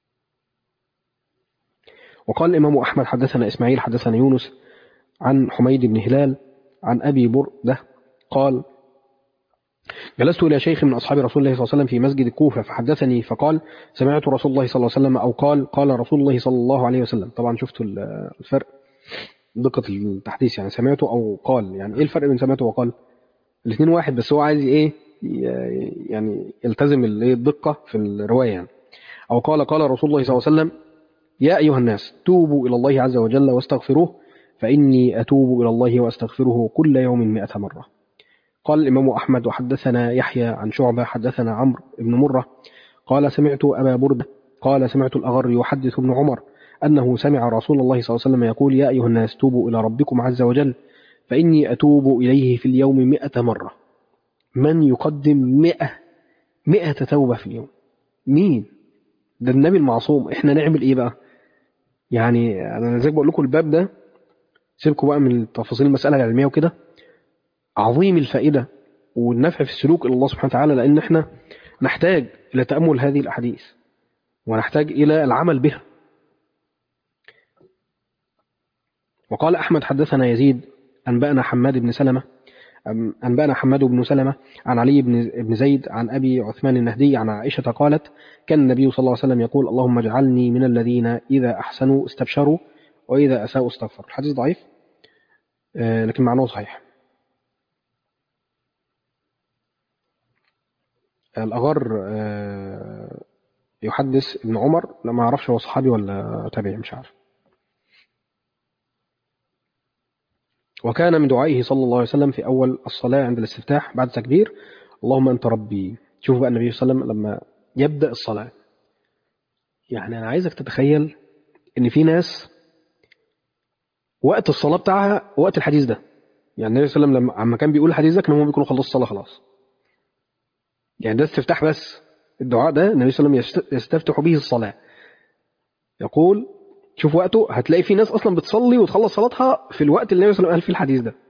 وقال الإمام أحمد حدثنا إسماعيل حدثنا يونس عن حميد بن هلال عن أبي بردة قال جلست إلى شيخ من أصحاب رسول الله صلى الله عليه وسلم في مسجد الكوفة فحدثني فقال سمعت رسول الله صلى الله عليه وسلم أو قال قال رسول الله صلى الله عليه وسلم طبعا شفتوا الفرق دقة التحديث يعني سمعته أو قال يعني إيه الفرق بين سمعته وقال الاثنين واحد بس هو عايز إيه يعني يلتزم الدقة في الرواية يعني أو قال قال رسول الله صلى الله عليه وسلم يا أيها الناس توبوا إلى الله عز وجل واستغفروه فإني أتوب إلى الله وأستغفره كل يوم مئة مرة قال الإمام أحمد وحدثنا يحيى عن شعبة حدثنا عمرو بن مرة قال سمعت أبا بردة قال سمعت الأغر يحدث ابن عمر أنه سمع رسول الله صلى الله عليه وسلم يقول يا أيها الناس توبوا إلى ربكم عز وجل فإني أتوب إليه في اليوم مئة مرة من يقدم مئة مئة توبة في اليوم مين ده النبي المعصوم احنا نعمل ايه بقى يعني انا زي بقول لكم الباب ده سيبكم بقى من تفاصيل المسألة العلمية وكده عظيم الفائدة والنفع في السلوك إلى الله سبحانه وتعالى لأن احنا نحتاج إلى تأمل هذه الأحاديث ونحتاج إلى العمل بها وقال أحمد حدثنا يزيد أنبأنا حماد بن سلمة أنبأنا حماد بن سلمة عن علي بن زيد عن أبي عثمان النهدي عن عائشة قالت كان النبي صلى الله عليه وسلم يقول اللهم اجعلني من الذين إذا أحسنوا استبشروا وإذا أساءوا استغفروا الحديث ضعيف لكن معناه صحيح الأغر يحدث ابن عمر لما أعرفش هو صحابي ولا تابعي مش عارف وكان من دعائه صلى الله عليه وسلم في أول الصلاة عند الاستفتاح بعد تكبير اللهم أنت ربي شوف بقى النبي صلى الله عليه وسلم لما يبدأ الصلاة يعني أنا عايزك تتخيل إن في ناس وقت الصلاة بتاعها وقت الحديث ده يعني النبي صلى الله عليه وسلم لما كان بيقول الحديث ده كانوا هم بيكونوا خلصوا الصلاة خلاص يعني ده استفتاح بس الدعاء ده النبي صلى الله عليه وسلم يستفتح به الصلاة يقول شوف وقته هتلاقي في ناس أصلا بتصلي وتخلص صلاتها في الوقت اللي النبي صلى الله عليه وسلم قال فيه الحديث ده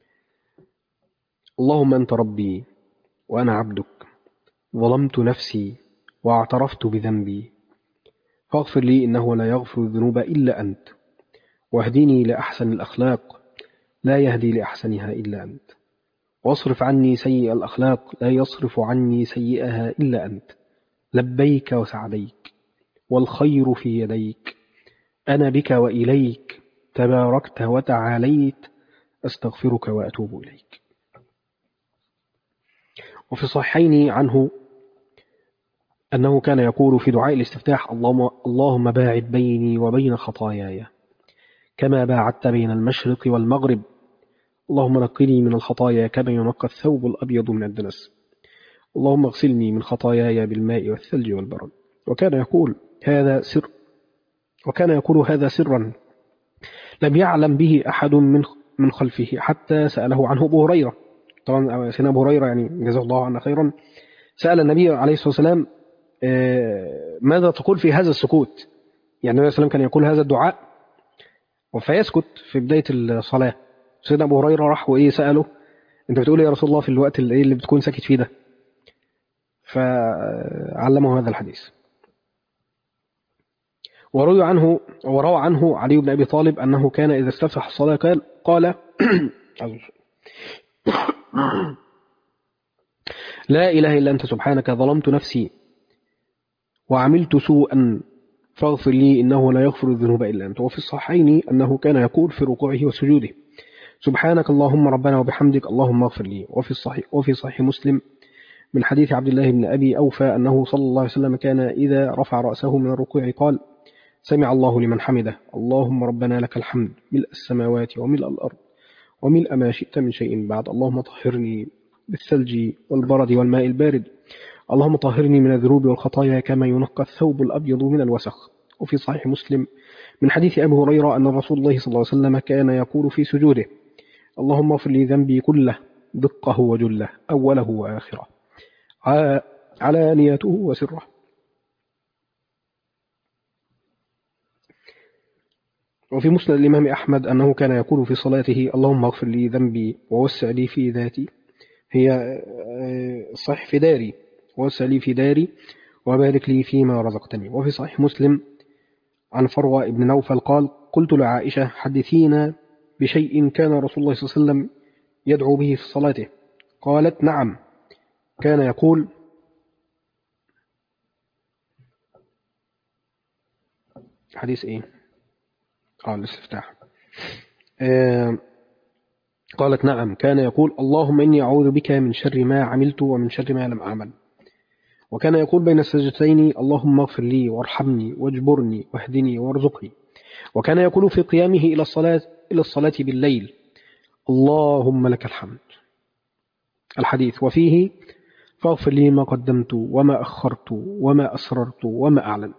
اللهم أنت ربي وأنا عبدك ظلمت نفسي واعترفت بذنبي فاغفر لي إنه لا يغفر الذنوب إلا أنت واهدني لأحسن الأخلاق لا يهدي لأحسنها إلا أنت واصرف عني سيء الأخلاق لا يصرف عني سيئها إلا أنت لبيك وسعديك والخير في يديك أنا بك وإليك تباركت وتعاليت أستغفرك وأتوب إليك وفي الصحيحين عنه أنه كان يقول في دعاء الاستفتاح اللهم, اللهم باعد بيني وبين خطاياي كما باعدت بين المشرق والمغرب اللهم نقني من الخطايا كما ينقى الثوب الأبيض من الدنس اللهم اغسلني من خطاياي بالماء والثلج والبرد وكان يقول هذا سر وكان يقول هذا سرا لم يعلم به أحد من من خلفه حتى سأله عنه أبو هريرة طبعا سيدنا أبو هريرة يعني جزاه الله عنا خيرا سأل النبي عليه الصلاة والسلام ماذا تقول في هذا السكوت يعني النبي صلى الله عليه وسلم كان يقول هذا الدعاء فيسكت في بداية الصلاة سيدنا أبو هريرة راح وإيه سأله أنت بتقول يا رسول الله في الوقت اللي, اللي بتكون ساكت فيه ده فعلمه هذا الحديث وروي عنه وروى عنه علي بن أبي طالب أنه كان إذا استفتح الصلاة قال قال لا إله إلا أنت سبحانك ظلمت نفسي وعملت سوءا فاغفر لي إنه لا يغفر الذنوب إلا أنت وفي الصحيحين أنه كان يقول في ركوعه وسجوده سبحانك اللهم ربنا وبحمدك اللهم اغفر لي وفي الصحيح وفي صحيح مسلم من حديث عبد الله بن أبي أوفى أنه صلى الله عليه وسلم كان إذا رفع رأسه من الركوع قال سمع الله لمن حمده اللهم ربنا لك الحمد ملء السماوات وملء الأرض وملء ما شئت من شيء بعد اللهم طهرني بالثلج والبرد والماء البارد اللهم طهرني من الذنوب والخطايا كما ينقى الثوب الأبيض من الوسخ وفي صحيح مسلم من حديث أبي هريرة أن رسول الله صلى الله عليه وسلم كان يقول في سجوده اللهم اغفر لي ذنبي كله دقه وجله أوله وآخره علانيته وسره وفي مسند الإمام أحمد أنه كان يقول في صلاته اللهم اغفر لي ذنبي ووسع لي في ذاتي هي صح في داري ووسع لي في داري وبارك لي فيما رزقتني وفي صحيح مسلم عن فروة بن نوفل قال قلت لعائشة حدثينا بشيء كان رسول الله صلى الله عليه وسلم يدعو به في صلاته قالت نعم كان يقول حديث ايه اه الاستفتاح آه قالت نعم كان يقول اللهم إني أعوذ بك من شر ما عملت ومن شر ما لم أعمل وكان يقول بين السجدتين اللهم اغفر لي وارحمني واجبرني واهدني وارزقني وكان يقول في قيامه إلى الصلاة إلى الصلاة بالليل اللهم لك الحمد الحديث وفيه فاغفر لي ما قدمت وما أخرت وما أسررت وما أعلنت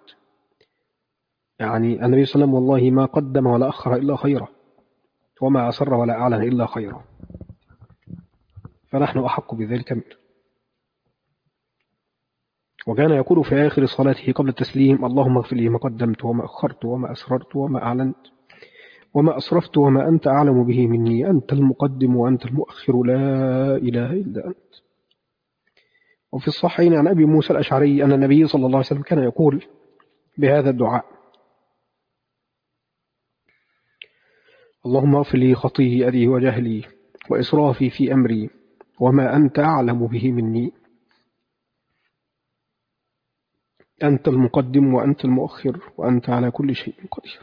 يعني النبي صلى الله عليه وسلم والله ما قدم ولا أخر إلا خيرا وما أسر ولا أعلن إلا خيرا فنحن أحق بذلك منه وكان يقول في آخر صلاته قبل التسليم اللهم اغفر لي ما قدمت وما أخرت وما أسررت وما أعلنت وما أسرفت وما أنت أعلم به مني أنت المقدم وأنت المؤخر لا إله إلا أنت وفي الصحيحين عن أبي موسى الأشعري أن النبي صلى الله عليه وسلم كان يقول بهذا الدعاء اللهم اغفر لي خطيئتي وجهلي وإسرافي في أمري وما أنت أعلم به مني أنت المقدم وأنت المؤخر وأنت على كل شيء قدير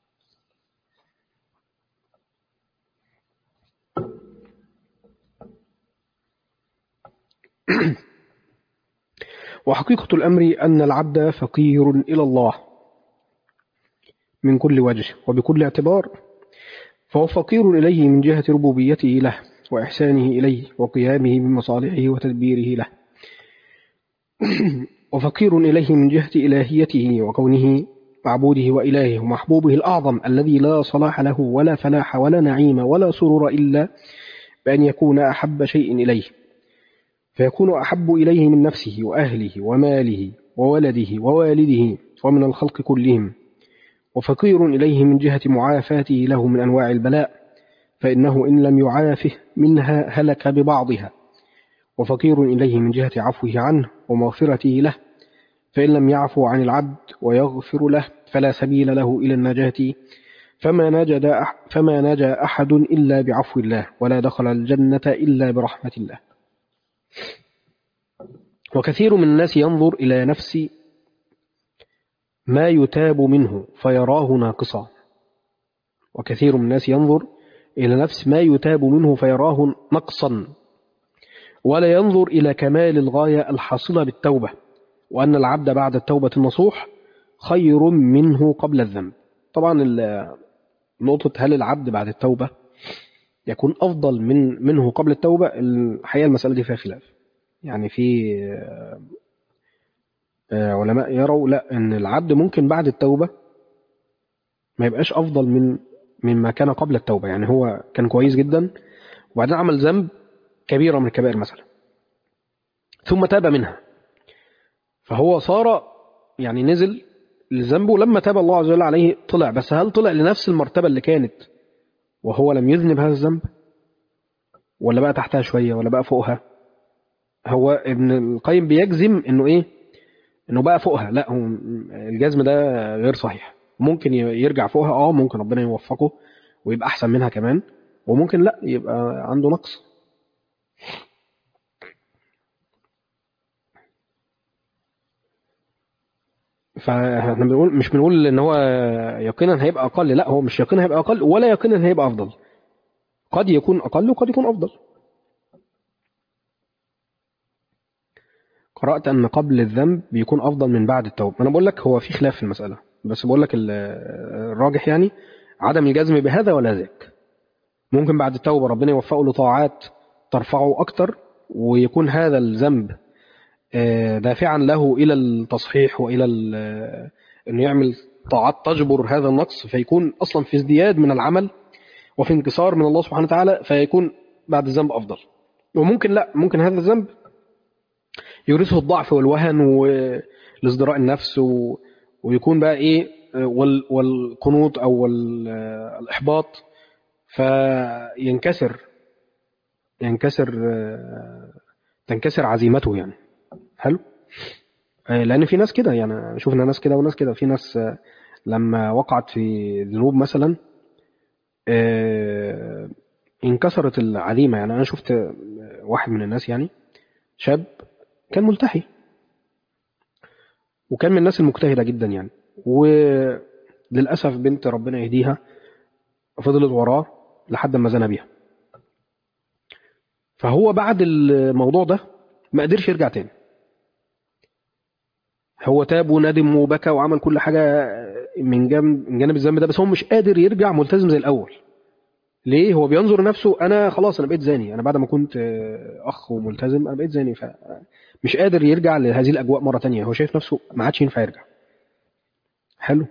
وحقيقة الأمر أن العبد فقير إلى الله من كل وجه وبكل اعتبار فهو فقير إليه من جهة ربوبيته له وإحسانه إليه وقيامه بمصالحه وتدبيره له وفقير إليه من جهة إلهيته وكونه معبوده وإلهه ومحبوبه الأعظم الذي لا صلاح له ولا فلاح ولا نعيم ولا سرور إلا بأن يكون أحب شيء إليه فيكون أحب إليه من نفسه وأهله وماله وولده ووالده ومن الخلق كلهم وفقير إليه من جهة معافاته له من أنواع البلاء فإنه إن لم يعافه منها هلك ببعضها وفقير إليه من جهة عفوه عنه ومغفرته له فإن لم يعفو عن العبد ويغفر له فلا سبيل له إلى النجاة فما نجد فما نجا أحد إلا بعفو الله ولا دخل الجنة إلا برحمة الله وكثير من الناس ينظر إلى نفس ما يتاب منه فيراه ناقصا وكثير من الناس ينظر إلى نفس ما يتاب منه فيراه نقصا ولا ينظر إلى كمال الغاية الحاصلة بالتوبة وأن العبد بعد التوبة النصوح خير منه قبل الذنب طبعا نقطة هل العبد بعد التوبة يكون أفضل من منه قبل التوبة الحقيقة المسألة دي فيها خلاف يعني في علماء يروا لا ان العبد ممكن بعد التوبه ما يبقاش افضل من مما كان قبل التوبه يعني هو كان كويس جدا وبعدين عمل ذنب كبيره من الكبائر مثلا ثم تاب منها فهو صار يعني نزل لذنبه لما تاب الله عز وجل عليه طلع بس هل طلع لنفس المرتبه اللي كانت وهو لم يذنب هذا الذنب ولا بقى تحتها شويه ولا بقى فوقها هو ابن القيم بيجزم انه ايه انه بقى فوقها لا هو الجزم ده غير صحيح ممكن يرجع فوقها اه ممكن ربنا يوفقه ويبقى احسن منها كمان وممكن لا يبقى عنده نقص فاحنا بنقول مش بنقول ان هو يقينا هيبقى اقل لا هو مش يقينا هيبقى اقل ولا يقينا هيبقى افضل قد يكون اقل وقد يكون افضل قرأت أن قبل الذنب بيكون أفضل من بعد التوبة أنا بقول لك هو في خلاف في المسألة بس بقول لك الراجح يعني عدم الجزم بهذا ولا ذاك ممكن بعد التوبة ربنا يوفقه لطاعات ترفعه أكتر ويكون هذا الذنب دافعا له إلى التصحيح وإلى أنه يعمل طاعات تجبر هذا النقص فيكون أصلا في ازدياد من العمل وفي انكسار من الله سبحانه وتعالى فيكون بعد الذنب أفضل وممكن لا ممكن هذا الذنب يورثه الضعف والوهن والازدراء النفس و... ويكون بقى ايه وال... والقنوط او وال... الاحباط فينكسر ينكسر تنكسر عزيمته يعني حلو لان في ناس كده يعني شفنا ناس كده وناس كده في ناس لما وقعت في ذنوب مثلا آه، انكسرت العزيمة يعني أنا شفت واحد من الناس يعني شاب كان ملتحي وكان من الناس المجتهدة جدا يعني وللأسف بنت ربنا يهديها فضلت وراه لحد ما زنى بيها فهو بعد الموضوع ده ما قدرش يرجع تاني هو تاب وندم وبكى وعمل كل حاجة من جانب من جانب الذنب ده بس هو مش قادر يرجع ملتزم زي الأول ليه هو بينظر نفسه أنا خلاص أنا بقيت زاني أنا بعد ما كنت أخ وملتزم أنا بقيت زاني فمش قادر يرجع لهذه الأجواء مرة تانية هو شايف نفسه ما عادش ينفع يرجع حلو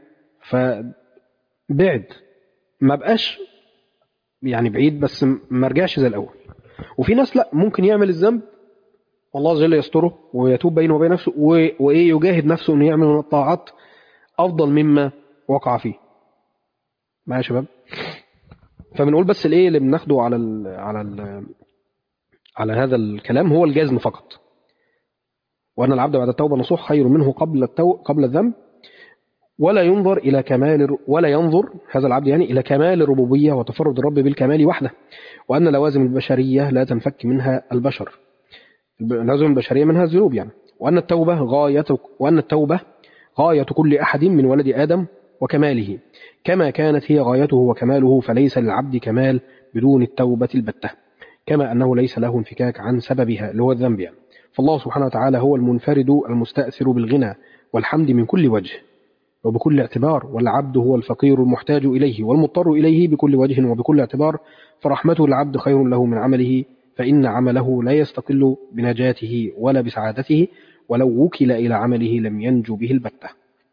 فبعد ما بقاش يعني بعيد بس ما رجعش زي الأول وفي ناس لا ممكن يعمل الذنب والله عز وجل يستره ويتوب بينه وبين نفسه وايه يجاهد نفسه انه يعمل من الطاعات افضل مما وقع فيه معايا يا شباب فبنقول بس الايه اللي بناخده على ال على ال على هذا الكلام هو الجزم فقط وان العبد بعد التوبه نصوح خير منه قبل التو قبل الذنب ولا ينظر الى كمال ولا ينظر هذا العبد يعني الى كمال الربوبيه وتفرد الرب بالكمال وحده وان لوازم البشريه لا تنفك منها البشر لازم البشريه منها الذنوب يعني وان التوبه غايه وان التوبه غايه كل احد من ولد ادم وكماله كما كانت هي غايته وكماله فليس للعبد كمال بدون التوبه البته كما انه ليس له انفكاك عن سببها اللي هو الذنب يعني فالله سبحانه وتعالى هو المنفرد المستأثر بالغنى والحمد من كل وجه وبكل اعتبار والعبد هو الفقير المحتاج إليه والمضطر إليه بكل وجه وبكل اعتبار فرحمته العبد خير له من عمله فإن عمله لا يستقل بنجاته ولا بسعادته ولو وكل إلى عمله لم ينجو به البتة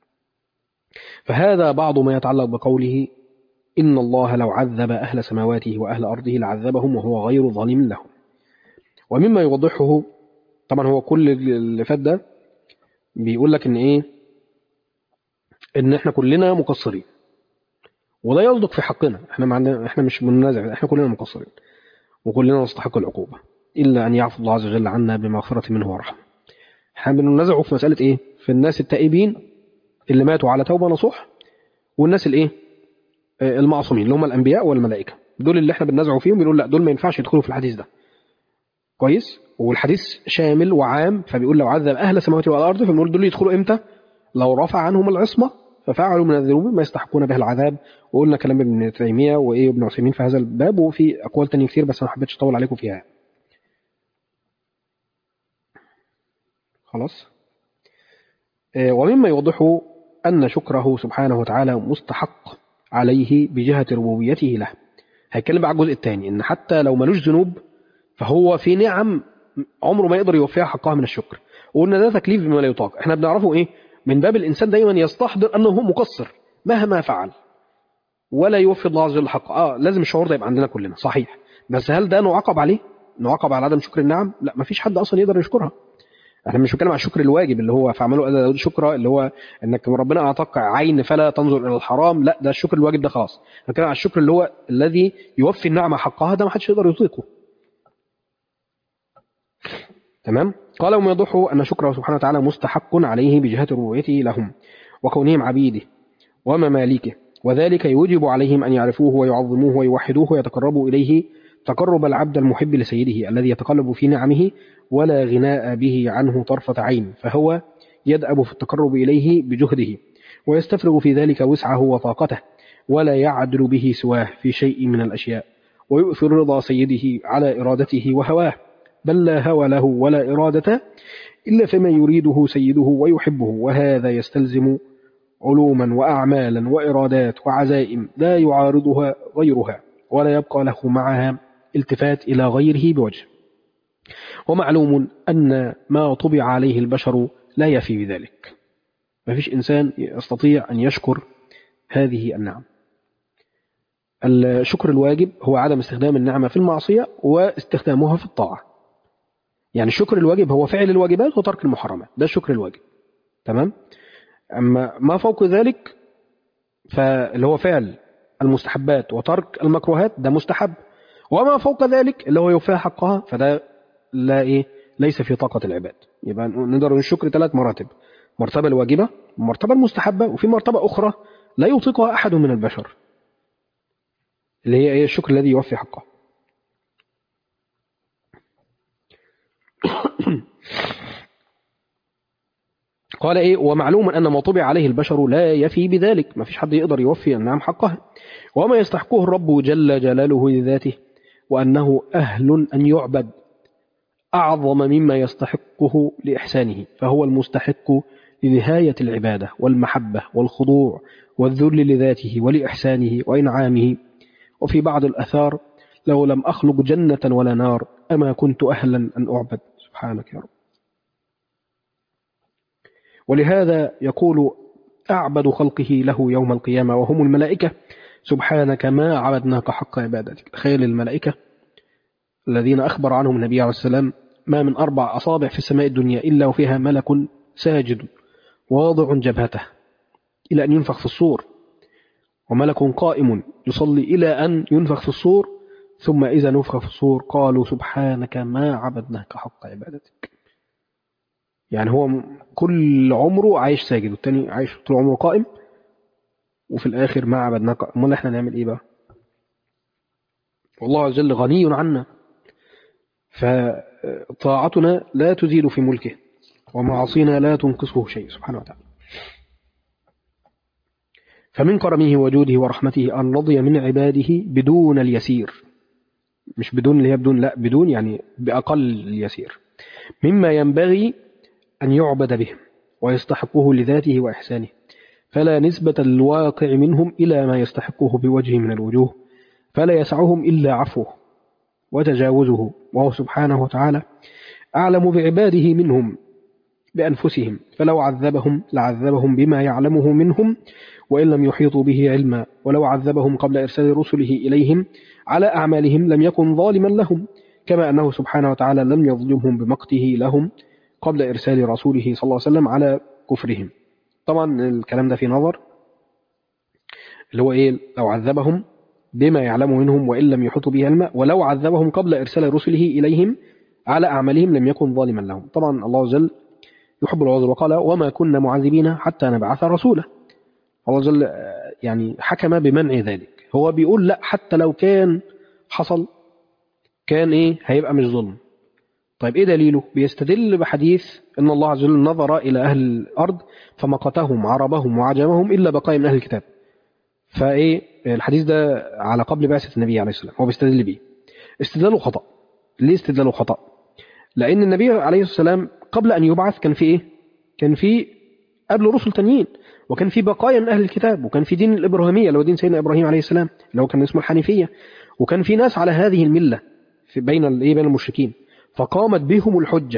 فهذا بعض ما يتعلق بقوله إن الله لو عذب أهل سماواته وأهل أرضه لعذبهم وهو غير ظالم لهم ومما يوضحه طبعا هو كل اللي فات ده بيقول لك ان ايه ان احنا كلنا مقصرين وده يصدق في حقنا احنا معنا احنا مش بننازع احنا كلنا مقصرين وكلنا نستحق العقوبة إلا أن يعفو الله عز وجل عنا بمغفرة منه ورحمة احنا بننازعه في مسألة إيه في الناس التائبين اللي ماتوا على توبة نصوح والناس الإيه المعصومين اللي هم الأنبياء والملائكة دول اللي احنا بننازعوا فيهم بنقول لا دول ما ينفعش يدخلوا في الحديث ده كويس والحديث شامل وعام فبيقول لو عذب أهل السماوات والأرض فبنقول دول يدخلوا إمتى لو رفع عنهم العصمة ففعلوا من الذنوب ما يستحقون به العذاب وقلنا كلام ابن تيمية وإيه ابن عثيمين في هذا الباب وفي أقوال تانية كتير بس أنا ما حبيتش أطول عليكم فيها خلاص ومما يوضح أن شكره سبحانه وتعالى مستحق عليه بجهة ربوبيته له هيتكلم بقى على الجزء الثاني إن حتى لو ملوش ذنوب فهو في نعم عمره ما يقدر يوفيها حقها من الشكر وقلنا ده تكليف بما لا يطاق احنا بنعرفه ايه من باب الإنسان دايما يستحضر أنه مقصر مهما فعل ولا يوفي الله عز وجل حقه آه لازم الشعور ده يبقى عندنا كلنا صحيح بس هل ده نعاقب عليه نعاقب على عدم شكر النعم لا ما فيش حد أصلا يقدر يشكرها احنا مش بنتكلم على الشكر الواجب اللي هو فاعملوا آل داود شكرا اللي هو انك ربنا اعطاك عين فلا تنظر الى الحرام لا ده الشكر الواجب ده خلاص بنتكلم على الشكر اللي هو الذي يوفي النعمه حقها ده ما حدش يقدر يطيقه تمام قال وما يضح أن شكره سبحانه وتعالى مستحق عليه بجهة ربوبيته لهم وكونهم عبيده ومماليكه وذلك يوجب عليهم أن يعرفوه ويعظموه ويوحدوه ويتقربوا إليه تقرب العبد المحب لسيده الذي يتقلب في نعمه ولا غناء به عنه طرفة عين فهو يدأب في التقرب إليه بجهده ويستفرغ في ذلك وسعه وطاقته ولا يعدل به سواه في شيء من الأشياء ويؤثر رضا سيده على إرادته وهواه بل لا هوى له ولا إرادة إلا فيما يريده سيده ويحبه وهذا يستلزم علوما وأعمالا وإرادات وعزائم لا يعارضها غيرها ولا يبقى له معها التفات إلى غيره بوجه ومعلوم أن ما طبع عليه البشر لا يفي بذلك ما فيش إنسان يستطيع أن يشكر هذه النعم الشكر الواجب هو عدم استخدام النعمة في المعصية واستخدامها في الطاعة يعني الشكر الواجب هو فعل الواجبات وترك المحرمات ده الشكر الواجب تمام أما ما فوق ذلك فاللي هو فعل المستحبات وترك المكروهات ده مستحب وما فوق ذلك اللي هو يوفيها حقها فده لا إيه ليس في طاقة العباد يبقى نقدر الشكر ثلاث مراتب مرتبة الواجبة المرتبة المستحبة وفي مرتبة أخرى لا يطيقها أحد من البشر اللي هي إيه الشكر الذي يوفي حقه قال إيه ومعلوم أن ما طبع عليه البشر لا يفي بذلك ما فيش حد يقدر يوفي النعم حقها وما يستحقه الرب جل جلاله لذاته وأنه أهل أن يعبد أعظم مما يستحقه لإحسانه فهو المستحق لنهاية العبادة والمحبة والخضوع والذل لذاته ولإحسانه وإنعامه وفي بعض الأثار لو لم أخلق جنة ولا نار أما كنت أهلا أن أعبد سبحانك يا رب ولهذا يقول أعبد خلقه له يوم القيامة وهم الملائكة سبحانك ما عبدناك حق عبادتك تخيل الملائكة الذين أخبر عنهم النبي عليه السلام ما من أربع أصابع في السماء الدنيا إلا وفيها ملك ساجد واضع جبهته إلى أن ينفخ في الصور وملك قائم يصلي إلى أن ينفخ في الصور ثم إذا نفخ في الصور قالوا سبحانك ما عبدناك حق عبادتك يعني هو كل عمره عايش ساجد والتاني عايش طول عمره قائم وفي الآخر ما عبدناك امال احنا نعمل إيه بقى والله عز وجل غني عنا فطاعتنا لا تزيد في ملكه ومعاصينا لا تنقصه شيء سبحانه وتعالى فمن كرمه وجوده ورحمته أن رضي من عباده بدون اليسير مش بدون اللي هي بدون لا بدون يعني بأقل اليسير مما ينبغي أن يعبد به ويستحقه لذاته وإحسانه فلا نسبة الواقع منهم إلى ما يستحقه بوجه من الوجوه فلا يسعهم إلا عفوه وتجاوزه وهو سبحانه وتعالى أعلم بعباده منهم بأنفسهم فلو عذبهم لعذبهم بما يعلمه منهم وإن لم يحيطوا به علما ولو عذبهم قبل إرسال رسله إليهم على أعمالهم لم يكن ظالما لهم كما أنه سبحانه وتعالى لم يظلمهم بمقته لهم قبل إرسال رسوله صلى الله عليه وسلم على كفرهم طبعا الكلام ده في نظر اللي هو إيه لو عذبهم بما يعلم منهم وإن لم يحطوا به علما ولو عذبهم قبل إرسال رسله إليهم على أعمالهم لم يكن ظالما لهم طبعا الله عز وجل يحب العذر وقال وما كنا معذبين حتى نبعث رسولا الله عز وجل يعني حكم بمنع ذلك هو بيقول لا حتى لو كان حصل كان ايه هيبقى مش ظلم طيب ايه دليله بيستدل بحديث ان الله عز وجل نظر الى اهل الارض فمقتهم عربهم وعجمهم الا بقايا من اهل الكتاب فايه الحديث ده على قبل بعثه النبي عليه السلام هو بيستدل بيه استدلاله خطا ليه استدلاله خطا لان النبي عليه السلام قبل ان يبعث كان في ايه كان في قبل رسل تانيين وكان في بقايا من اهل الكتاب وكان في دين الابراهيميه اللي هو دين سيدنا ابراهيم عليه السلام اللي هو كان اسمه الحنيفيه وكان في ناس على هذه المله في بين الايه بين المشركين فقامت بهم الحجه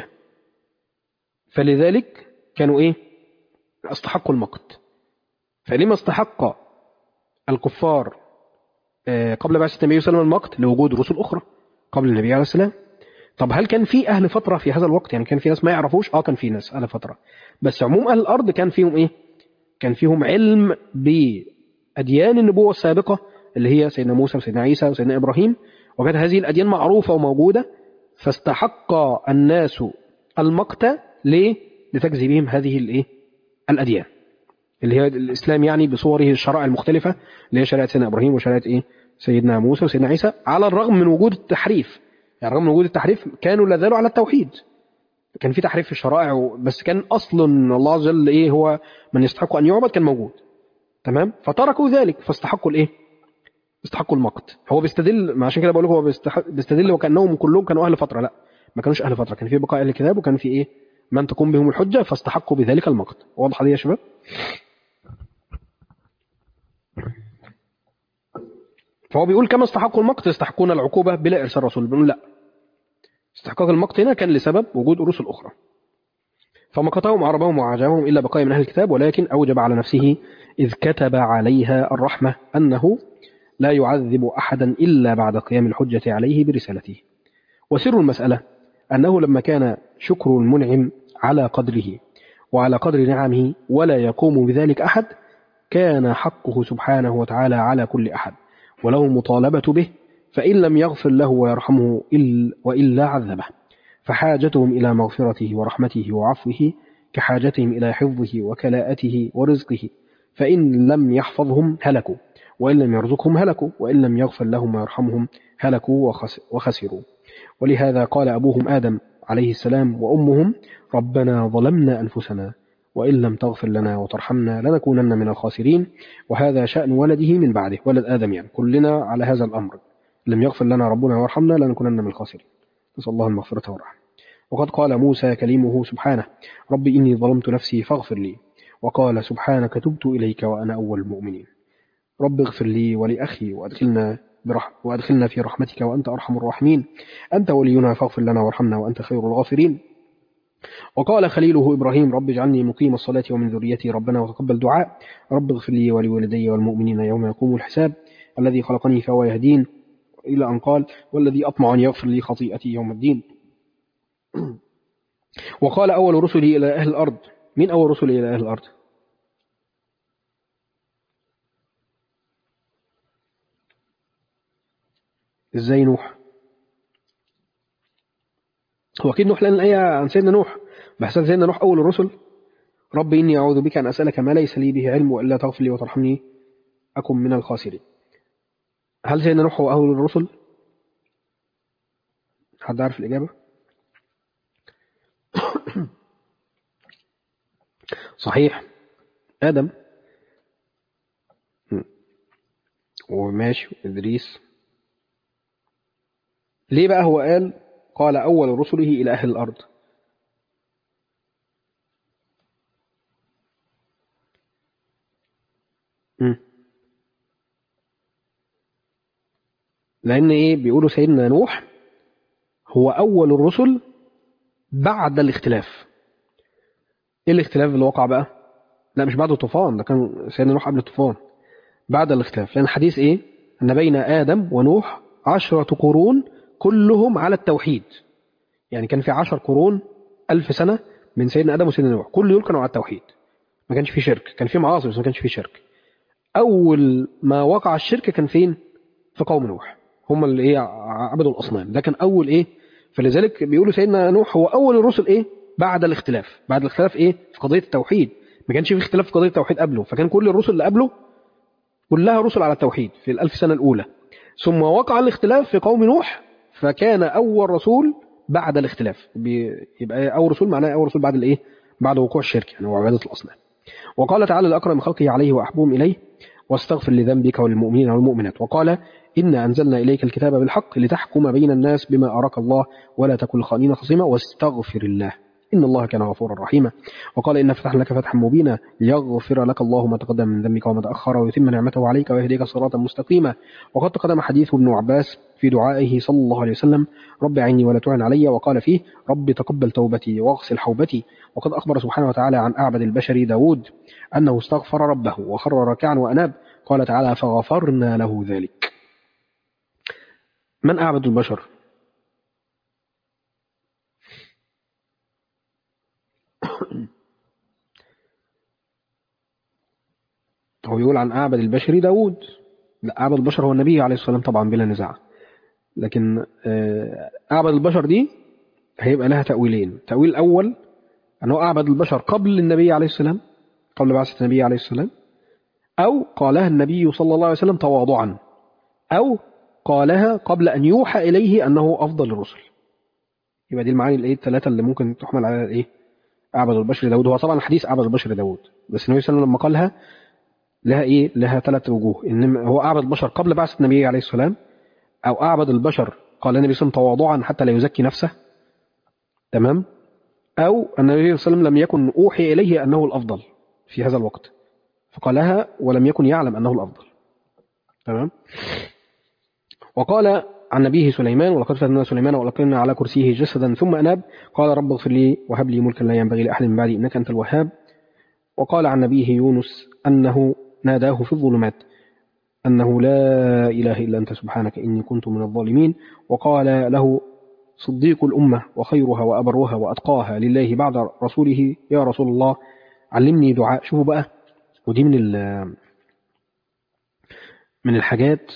فلذلك كانوا ايه استحقوا المقت فلما استحق الكفار قبل بعثة النبي صلى الله عليه وسلم المقت لوجود رسل أخرى قبل النبي عليه السلام طب هل كان في أهل فترة في هذا الوقت يعني كان في ناس ما يعرفوش اه كان في ناس أهل فترة بس عموم أهل الأرض كان فيهم إيه كان فيهم علم بأديان النبوة السابقة اللي هي سيدنا موسى وسيدنا عيسى وسيدنا إبراهيم وكانت هذه الأديان معروفة وموجودة فاستحق الناس المقت ليه لتكذيبهم هذه الإيه الأديان اللي هي الإسلام يعني بصوره الشرائع المختلفة اللي هي شريعة سيدنا إبراهيم وشريعة إيه سيدنا موسى وسيدنا عيسى على الرغم من وجود التحريف يعني رغم من وجود التحريف كانوا لا زالوا على التوحيد كان في تحريف في الشرائع بس كان اصل الله عز وجل ايه هو من يستحق ان يعبد كان موجود تمام فتركوا ذلك فاستحقوا الايه استحقوا المقت هو بيستدل عشان كده بقول لكم هو بيستدل وكانهم كلهم كانوا اهل فتره لا ما كانوش اهل فتره كان في بقاء اهل الكتاب وكان في ايه من تقوم بهم الحجه فاستحقوا بذلك المقت واضحه دي يا شباب فهو بيقول كما استحقوا المقت يستحقون العقوبة بلا إرسال رسول بنقول لا استحقاق المقت هنا كان لسبب وجود رسل أخرى فمقتهم عربهم وعجمهم إلا بقايا من أهل الكتاب ولكن أوجب على نفسه إذ كتب عليها الرحمة أنه لا يعذب أحدا إلا بعد قيام الحجة عليه برسالته وسر المسألة أنه لما كان شكر المنعم على قدره وعلى قدر نعمه ولا يقوم بذلك أحد كان حقه سبحانه وتعالى على كل أحد وله المطالبة به فإن لم يغفر له ويرحمه إلا وإلا عذبه فحاجتهم إلى مغفرته ورحمته وعفوه كحاجتهم إلى حفظه وكلاءته ورزقه فإن لم يحفظهم هلكوا وإن لم يرزقهم هلكوا وإن لم يغفر لهم ويرحمهم هلكوا وخس- وخسروا ولهذا قال أبوهم آدم عليه السلام وأمهم ربنا ظلمنا أنفسنا وإن لم تغفر لنا وترحمنا لنكونن من الخاسرين وهذا شأن ولده من بعده ولد آدم يعني كلنا على هذا الأمر لم يغفر لنا ربنا ويرحمنا لنكونن من الخاسرين نسأل الله المغفرة والرحمة وقد قال موسى كليمه سبحانه رب إني ظلمت نفسي فاغفر لي وقال سبحانك تبت إليك وأنا أول المؤمنين رب اغفر لي ولأخي وأدخلنا برح وأدخلنا في رحمتك وأنت أرحم الراحمين أنت ولينا فاغفر لنا وارحمنا وأنت خير الغافرين وقال خليله إبراهيم رب اجعلني مقيم الصلاة ومن ذريتي ربنا وتقبل دعاء رب اغفر لي ولوالدي والمؤمنين يوم يقوم الحساب الذي خلقني فهو يهدين إلى أن قال والذي أطمع أن يغفر لي خطيئتي يوم الدين وقال أول رسله إلى أهل الأرض من أول رسله إلى أهل الأرض إزاي نوح هو أكيد نوح لأن الآية عن سيدنا نوح بحث سيدنا نوح أول الرسل رب إني أعوذ بك أن أسألك ما ليس لي به علم وإلا تغفر لي وترحمني أكن من الخاسرين هل سيدنا نوح هو أول الرسل؟ حد عارف الإجابة؟ صحيح آدم م. وماشي إدريس ليه بقى هو قال قال أول رسله إلى أهل الأرض م. لأن إيه بيقولوا سيدنا نوح هو أول الرسل بعد الاختلاف ايه الاختلاف اللي وقع بقى لا مش بعد الطوفان ده كان سيدنا نوح قبل الطوفان بعد الاختلاف لان الحديث ايه ان بين ادم ونوح عشرة قرون كلهم على التوحيد يعني كان في عشر قرون ألف سنة من سيدنا آدم وسيدنا نوح كل دول كانوا على التوحيد ما كانش في شرك كان في معاصي بس ما كانش في شرك أول ما وقع الشرك كان فين في قوم نوح هم اللي ايه عبدوا الأصنام ده كان أول ايه فلذلك بيقولوا سيدنا نوح هو أول الرسل ايه بعد الاختلاف بعد الاختلاف ايه في قضية التوحيد ما كانش في اختلاف في قضية التوحيد قبله فكان كل الرسل اللي قبله كلها رسل على التوحيد في الألف سنة الأولى ثم وقع الاختلاف في قوم نوح فكان أول رسول بعد الاختلاف يبقى أول رسول معناه أول رسول بعد الإيه بعد وقوع الشرك يعني وعبادة الأصنام وقال تعالى لأكرم خلقه عليه وأحبهم إليه واستغفر لذنبك وللمؤمنين والمؤمنات وقال إنا أنزلنا إليك الكتاب بالحق لتحكم بين الناس بما أراك الله ولا تكن خائنين خصيما واستغفر الله إن الله كان غفورا رحيما وقال إن فتحنا لك فتحا مبينا ليغفر لك الله ما تقدم من ذنبك وما تأخر ويتم نعمته عليك ويهديك صراطا مستقيما وقد تقدم حديث ابن عباس في دعائه صلى الله عليه وسلم رب عيني ولا تعن علي وقال فيه رب تقبل توبتي واغسل حوبتي وقد أخبر سبحانه وتعالى عن أعبد البشر داود أنه استغفر ربه وخر راكعا وأناب قال تعالى فغفرنا له ذلك من أعبد البشر هو يقول عن أعبد البشر داود لا أعبد البشر هو النبي عليه الصلاة والسلام طبعا بلا نزاع لكن أعبد البشر دي هيبقى لها تأويلين تأويل الأول أنه أعبد البشر قبل النبي عليه السلام قبل بعثة النبي عليه السلام أو قالها النبي صلى الله عليه وسلم تواضعا أو قالها قبل أن يوحى إليه أنه أفضل الرسل يبقى دي المعاني الايه الثلاثة اللي ممكن تحمل على الايه أعبد البشر داود هو طبعا حديث أعبد البشر داود بس النبي صلى الله عليه وسلم لما قالها لها ايه لها ثلاث وجوه ان هو أعبد البشر قبل بعثة النبي عليه السلام أو أعبد البشر قال النبي صلى الله عليه وسلم تواضعا حتى لا يزكي نفسه تمام أو النبي صلى الله عليه وسلم لم يكن أوحي إليه أنه الأفضل في هذا الوقت فقالها ولم يكن يعلم أنه الأفضل تمام وقال عن نبيه سليمان ولقد فتنا سليمان ولقينا على كرسيه جسدا ثم أناب قال رب اغفر لي وهب لي ملكا لا ينبغي لأحد من بعدي إنك أنت الوهاب وقال عن نبيه يونس أنه ناداه في الظلمات أنه لا إله إلا أنت سبحانك إني كنت من الظالمين وقال له صديق الأمة وخيرها وأبرها وأتقاها لله بعد رسوله يا رسول الله علمني دعاء شوفوا بقى ودي من من الحاجات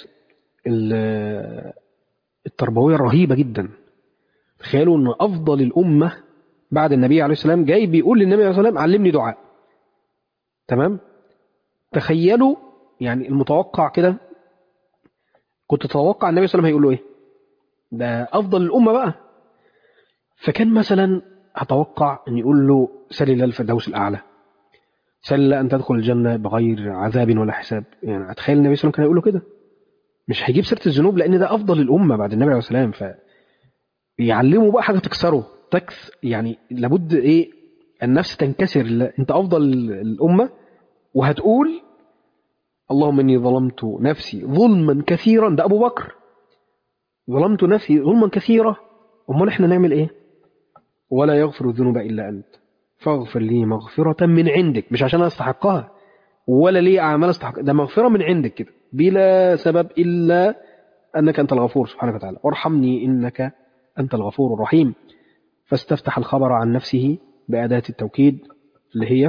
التربوية الرهيبة جدا تخيلوا أن أفضل الأمة بعد النبي عليه السلام جاي بيقول للنبي عليه السلام علمني دعاء تمام فتخيلوا يعني المتوقع كده كنت تتوقع النبي صلى الله عليه وسلم هيقول له ايه ده افضل الامه بقى فكان مثلا اتوقع ان يقول له سل الله الفردوس الاعلى سل ان تدخل الجنه بغير عذاب ولا حساب يعني اتخيل النبي صلى الله عليه وسلم كان يقول له كده مش هيجيب سيره الذنوب لان ده افضل الامه بعد النبي عليه الصلاه والسلام فيعلمه بقى حاجه تكسره تكس يعني لابد ايه النفس تنكسر لا، انت افضل الامه وهتقول اللهم اني ظلمت نفسي ظلما كثيرا ده ابو بكر ظلمت نفسي ظلما كثيرا امال احنا نعمل ايه ولا يغفر الذنوب الا انت فاغفر لي مغفره من عندك مش عشان استحقها ولا لي اعمال استحق ده مغفره من عندك كده بلا سبب الا انك انت الغفور سبحانه وتعالى وارحمني انك انت الغفور الرحيم فاستفتح الخبر عن نفسه باداه التوكيد اللي هي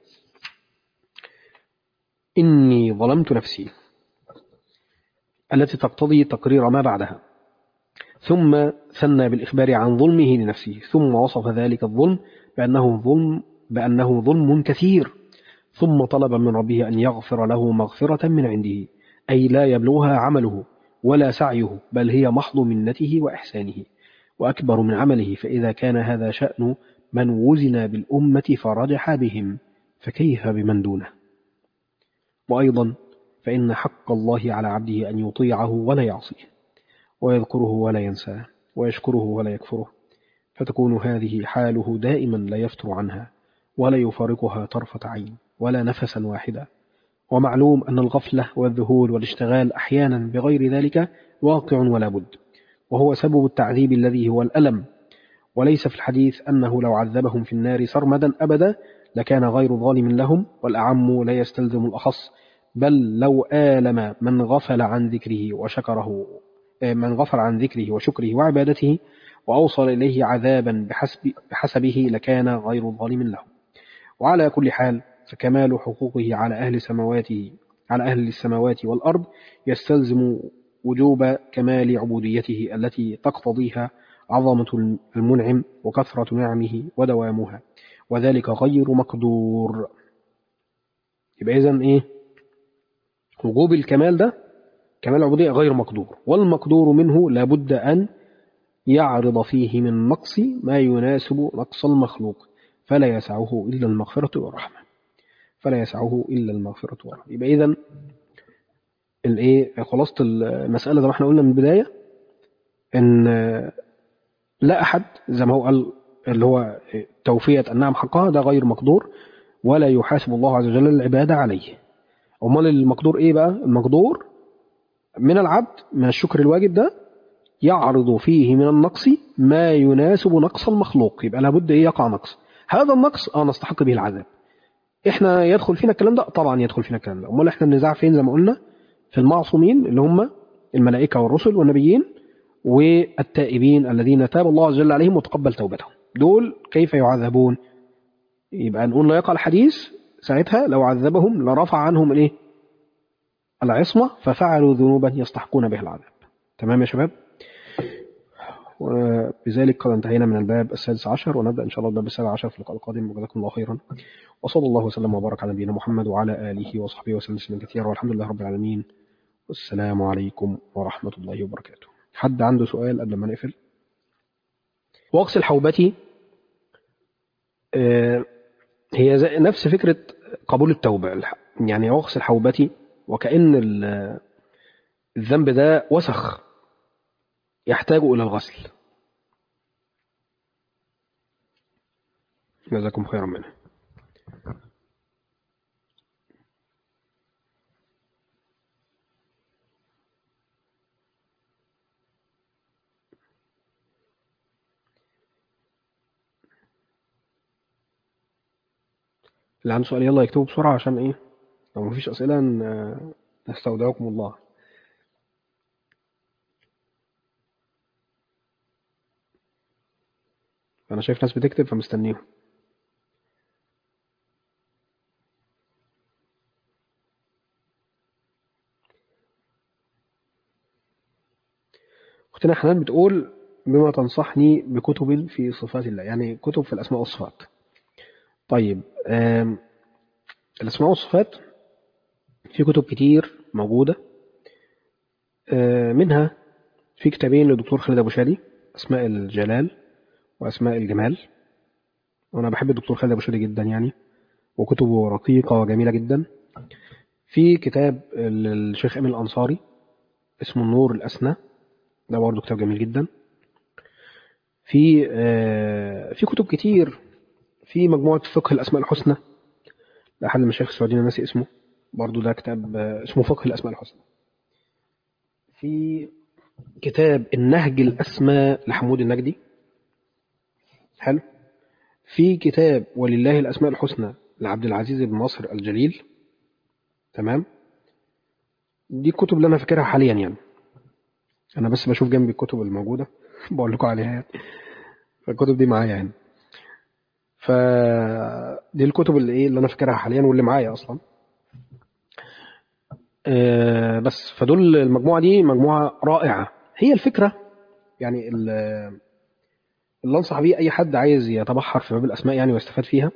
إني ظلمت نفسي التي تقتضي تقرير ما بعدها ثم ثنى بالإخبار عن ظلمه لنفسه ثم وصف ذلك الظلم بأنه ظلم بأنه ظلم كثير ثم طلب من ربه أن يغفر له مغفرة من عنده أي لا يبلغها عمله ولا سعيه بل هي محض منته وإحسانه وأكبر من عمله فإذا كان هذا شأن من وزن بالأمة فرجح بهم فكيف بمن دونه وأيضا فإن حق الله على عبده أن يطيعه ولا يعصيه ويذكره ولا ينساه ويشكره ولا يكفره فتكون هذه حاله دائما لا يفتر عنها ولا يفارقها طرفة عين ولا نفسا واحدا ومعلوم أن الغفلة والذهول والاشتغال أحيانا بغير ذلك واقع ولا بد وهو سبب التعذيب الذي هو الألم وليس في الحديث أنه لو عذبهم في النار سرمدا أبدا لكان غير ظالم لهم والأعم لا يستلزم الأخص بل لو آلم من غفل عن ذكره وشكره من غفل عن ذكره وشكره وعبادته وأوصل إليه عذابا بحسب بحسبه لكان غير ظالم له وعلى كل حال فكمال حقوقه على أهل سماواته على أهل السماوات والأرض يستلزم وجوب كمال عبوديته التي تقتضيها عظمة المنعم وكثرة نعمه ودوامها وذلك غير مقدور يبقى إذن إيه وجوب الكمال ده كمال العبودية غير مقدور والمقدور منه لابد أن يعرض فيه من نقص ما يناسب نقص المخلوق فلا يسعه إلا المغفرة والرحمة فلا يسعه إلا المغفرة والرحمة يبقى إذن الايه خلاصة المسألة زي ما احنا قلنا من البداية ان لا أحد زي ما هو قال اللي هو توفية النعم حقها ده غير مقدور ولا يحاسب الله عز وجل العبادة عليه أمال المقدور إيه بقى المقدور من العبد من الشكر الواجب ده يعرض فيه من النقص ما يناسب نقص المخلوق يبقى لابد إيه يقع نقص هذا النقص اه نستحق به العذاب احنا يدخل فينا الكلام ده طبعا يدخل فينا الكلام ده امال احنا النزاع فين زي ما قلنا في المعصومين اللي هم الملائكه والرسل والنبيين والتائبين الذين تاب الله عز وجل عليهم وتقبل توبتهم دول كيف يعذبون يبقى نقول لا يقع الحديث ساعتها لو عذبهم لرفع عنهم الايه العصمة ففعلوا ذنوبا يستحقون بها العذاب تمام يا شباب وبذلك قد انتهينا من الباب السادس عشر ونبدأ إن شاء الله الباب السابع عشر في اللقاء القادم وجزاكم الله خيرا وصلى الله وسلم وبارك على نبينا محمد وعلى آله وصحبه وسلم تسليما كثيرا والحمد لله رب العالمين والسلام عليكم ورحمة الله وبركاته حد عنده سؤال قبل ما نقفل واغسل حوبتي آه، هي زي نفس فكرة قبول التوبة يعني واغسل حوبتي وكأن ال- الذنب ده وسخ يحتاج إلى الغسل جزاكم خيرا منه اللي عنده سؤال يلا يكتبه بسرعة عشان ايه لو مفيش أسئلة ن- نستودعكم الله أنا شايف ناس بتكتب فمستنيهم أختنا حنان بتقول بما تنصحني بكتب في صفات الله يعني كتب في الأسماء والصفات طيب آم، الأسماء والصفات في كتب كتير موجودة آه، منها في كتابين للدكتور خالد أبو شادي أسماء الجلال وأسماء الجمال وأنا بحب الدكتور خالد أبو شادي جدا يعني وكتبه رقيقة وجميلة جدا في كتاب للشيخ أمين الأنصاري اسمه النور الأسنى ده برضه كتاب جميل جدا في آه، في كتب كتير في مجموعة فقه الأسماء الحسنى لأحد المشايخ السعوديين ناسي اسمه برضه ده كتاب آه، اسمه فقه الأسماء الحسنى في كتاب النهج الأسماء لحمود النجدي حلو في كتاب ولله الأسماء الحسنى لعبد العزيز بن ناصر الجليل تمام دي الكتب اللي أنا فاكرها حاليا يعني أنا بس بشوف جنبي الكتب الموجودة بقول لكم عليها يعني فالكتب دي معايا يعني فدي الكتب اللي ايه اللي انا فاكرها حاليا واللي معايا اصلا آه، بس فدول المجموعه دي مجموعه رائعه هي الفكره يعني ال- اللي انصح بيه اي حد عايز يتبحر في باب الاسماء يعني ويستفاد فيها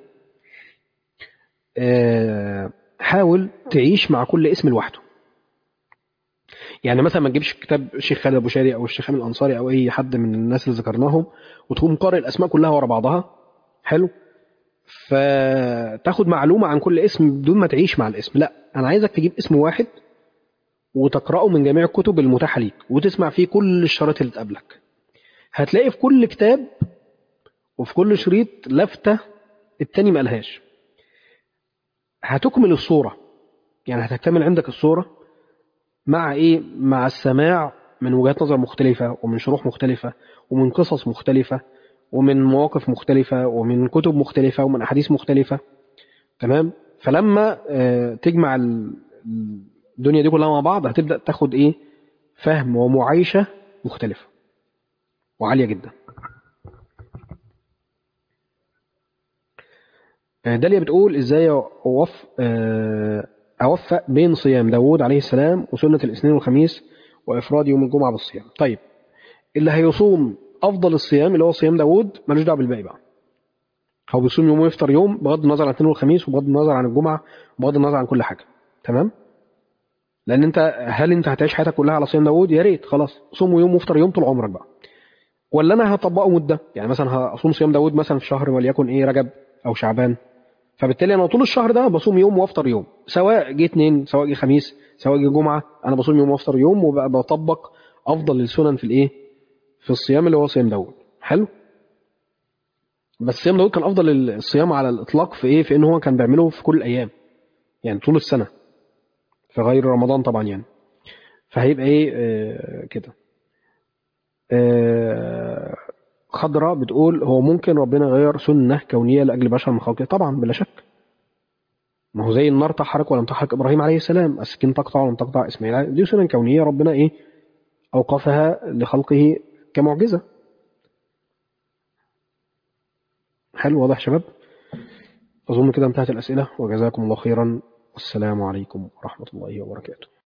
آه، حاول تعيش مع كل اسم لوحده يعني مثلا ما تجيبش كتاب الشيخ خالد ابو شادي او الشيخ امين الانصاري او اي حد من الناس اللي ذكرناهم وتقوم قارئ الاسماء كلها ورا بعضها حلو فتاخد معلومه عن كل اسم بدون ما تعيش مع الاسم لا انا عايزك تجيب اسم واحد وتقراه من جميع الكتب المتاحه ليك وتسمع فيه كل الشرايط اللي تقابلك هتلاقي في كل كتاب وفي كل شريط لفته التاني ما قالهاش هتكمل الصوره يعني هتكتمل عندك الصوره مع ايه مع السماع من وجهات نظر مختلفه ومن شروح مختلفه ومن قصص مختلفه ومن مواقف مختلفه ومن كتب مختلفه ومن احاديث مختلفه تمام فلما آه، تجمع ال- الدنيا دي كلها مع بعض هتبدا تاخد ايه فهم ومعايشه مختلفه وعاليه جدا آه، داليا بتقول ازاي اوف آه، اوفق بين صيام داوود عليه السلام وسنه الاثنين والخميس وافراد يوم الجمعه بالصيام طيب اللي هيصوم افضل الصيام اللي هو صيام داوود ملوش دعوه بالباقي بقى هو بيصوم يوم ويفطر يوم بغض النظر عن الاثنين والخميس وبغض النظر عن الجمعه وبغض النظر عن كل حاجه تمام لان انت هل انت هتعيش حياتك كلها على صيام داوود يا ريت خلاص صوم يوم وافطر يوم طول عمرك بقى ولا انا هطبقه مده يعني مثلا هصوم صيام داوود مثلا في شهر وليكن ايه رجب او شعبان فبالتالي انا طول الشهر ده بصوم يوم وافطر يوم سواء جه اثنين سواء جه خميس سواء جه جمعه انا بصوم يوم وافطر يوم وبقى بطبق افضل السنن في الايه في الصيام اللي هو صيام داوود حلو بس صيام داوود كان افضل الصيام على الاطلاق في ايه في ان هو كان بيعمله في كل الايام يعني طول السنه في غير رمضان طبعا يعني فهيبقى ايه آه كده آه خضراء بتقول هو ممكن ربنا يغير سنة كونية لأجل بشر من خلقه طبعا بلا شك ما هو زي النار تحرك ولم تحرك إبراهيم عليه السلام السكين تقطع ولم تقطع إسماعيل دي سنن كونية ربنا إيه أوقفها لخلقه كمعجزة حلو واضح شباب أظن كده انتهت الأسئلة وجزاكم الله خيرا والسلام عليكم ورحمة الله وبركاته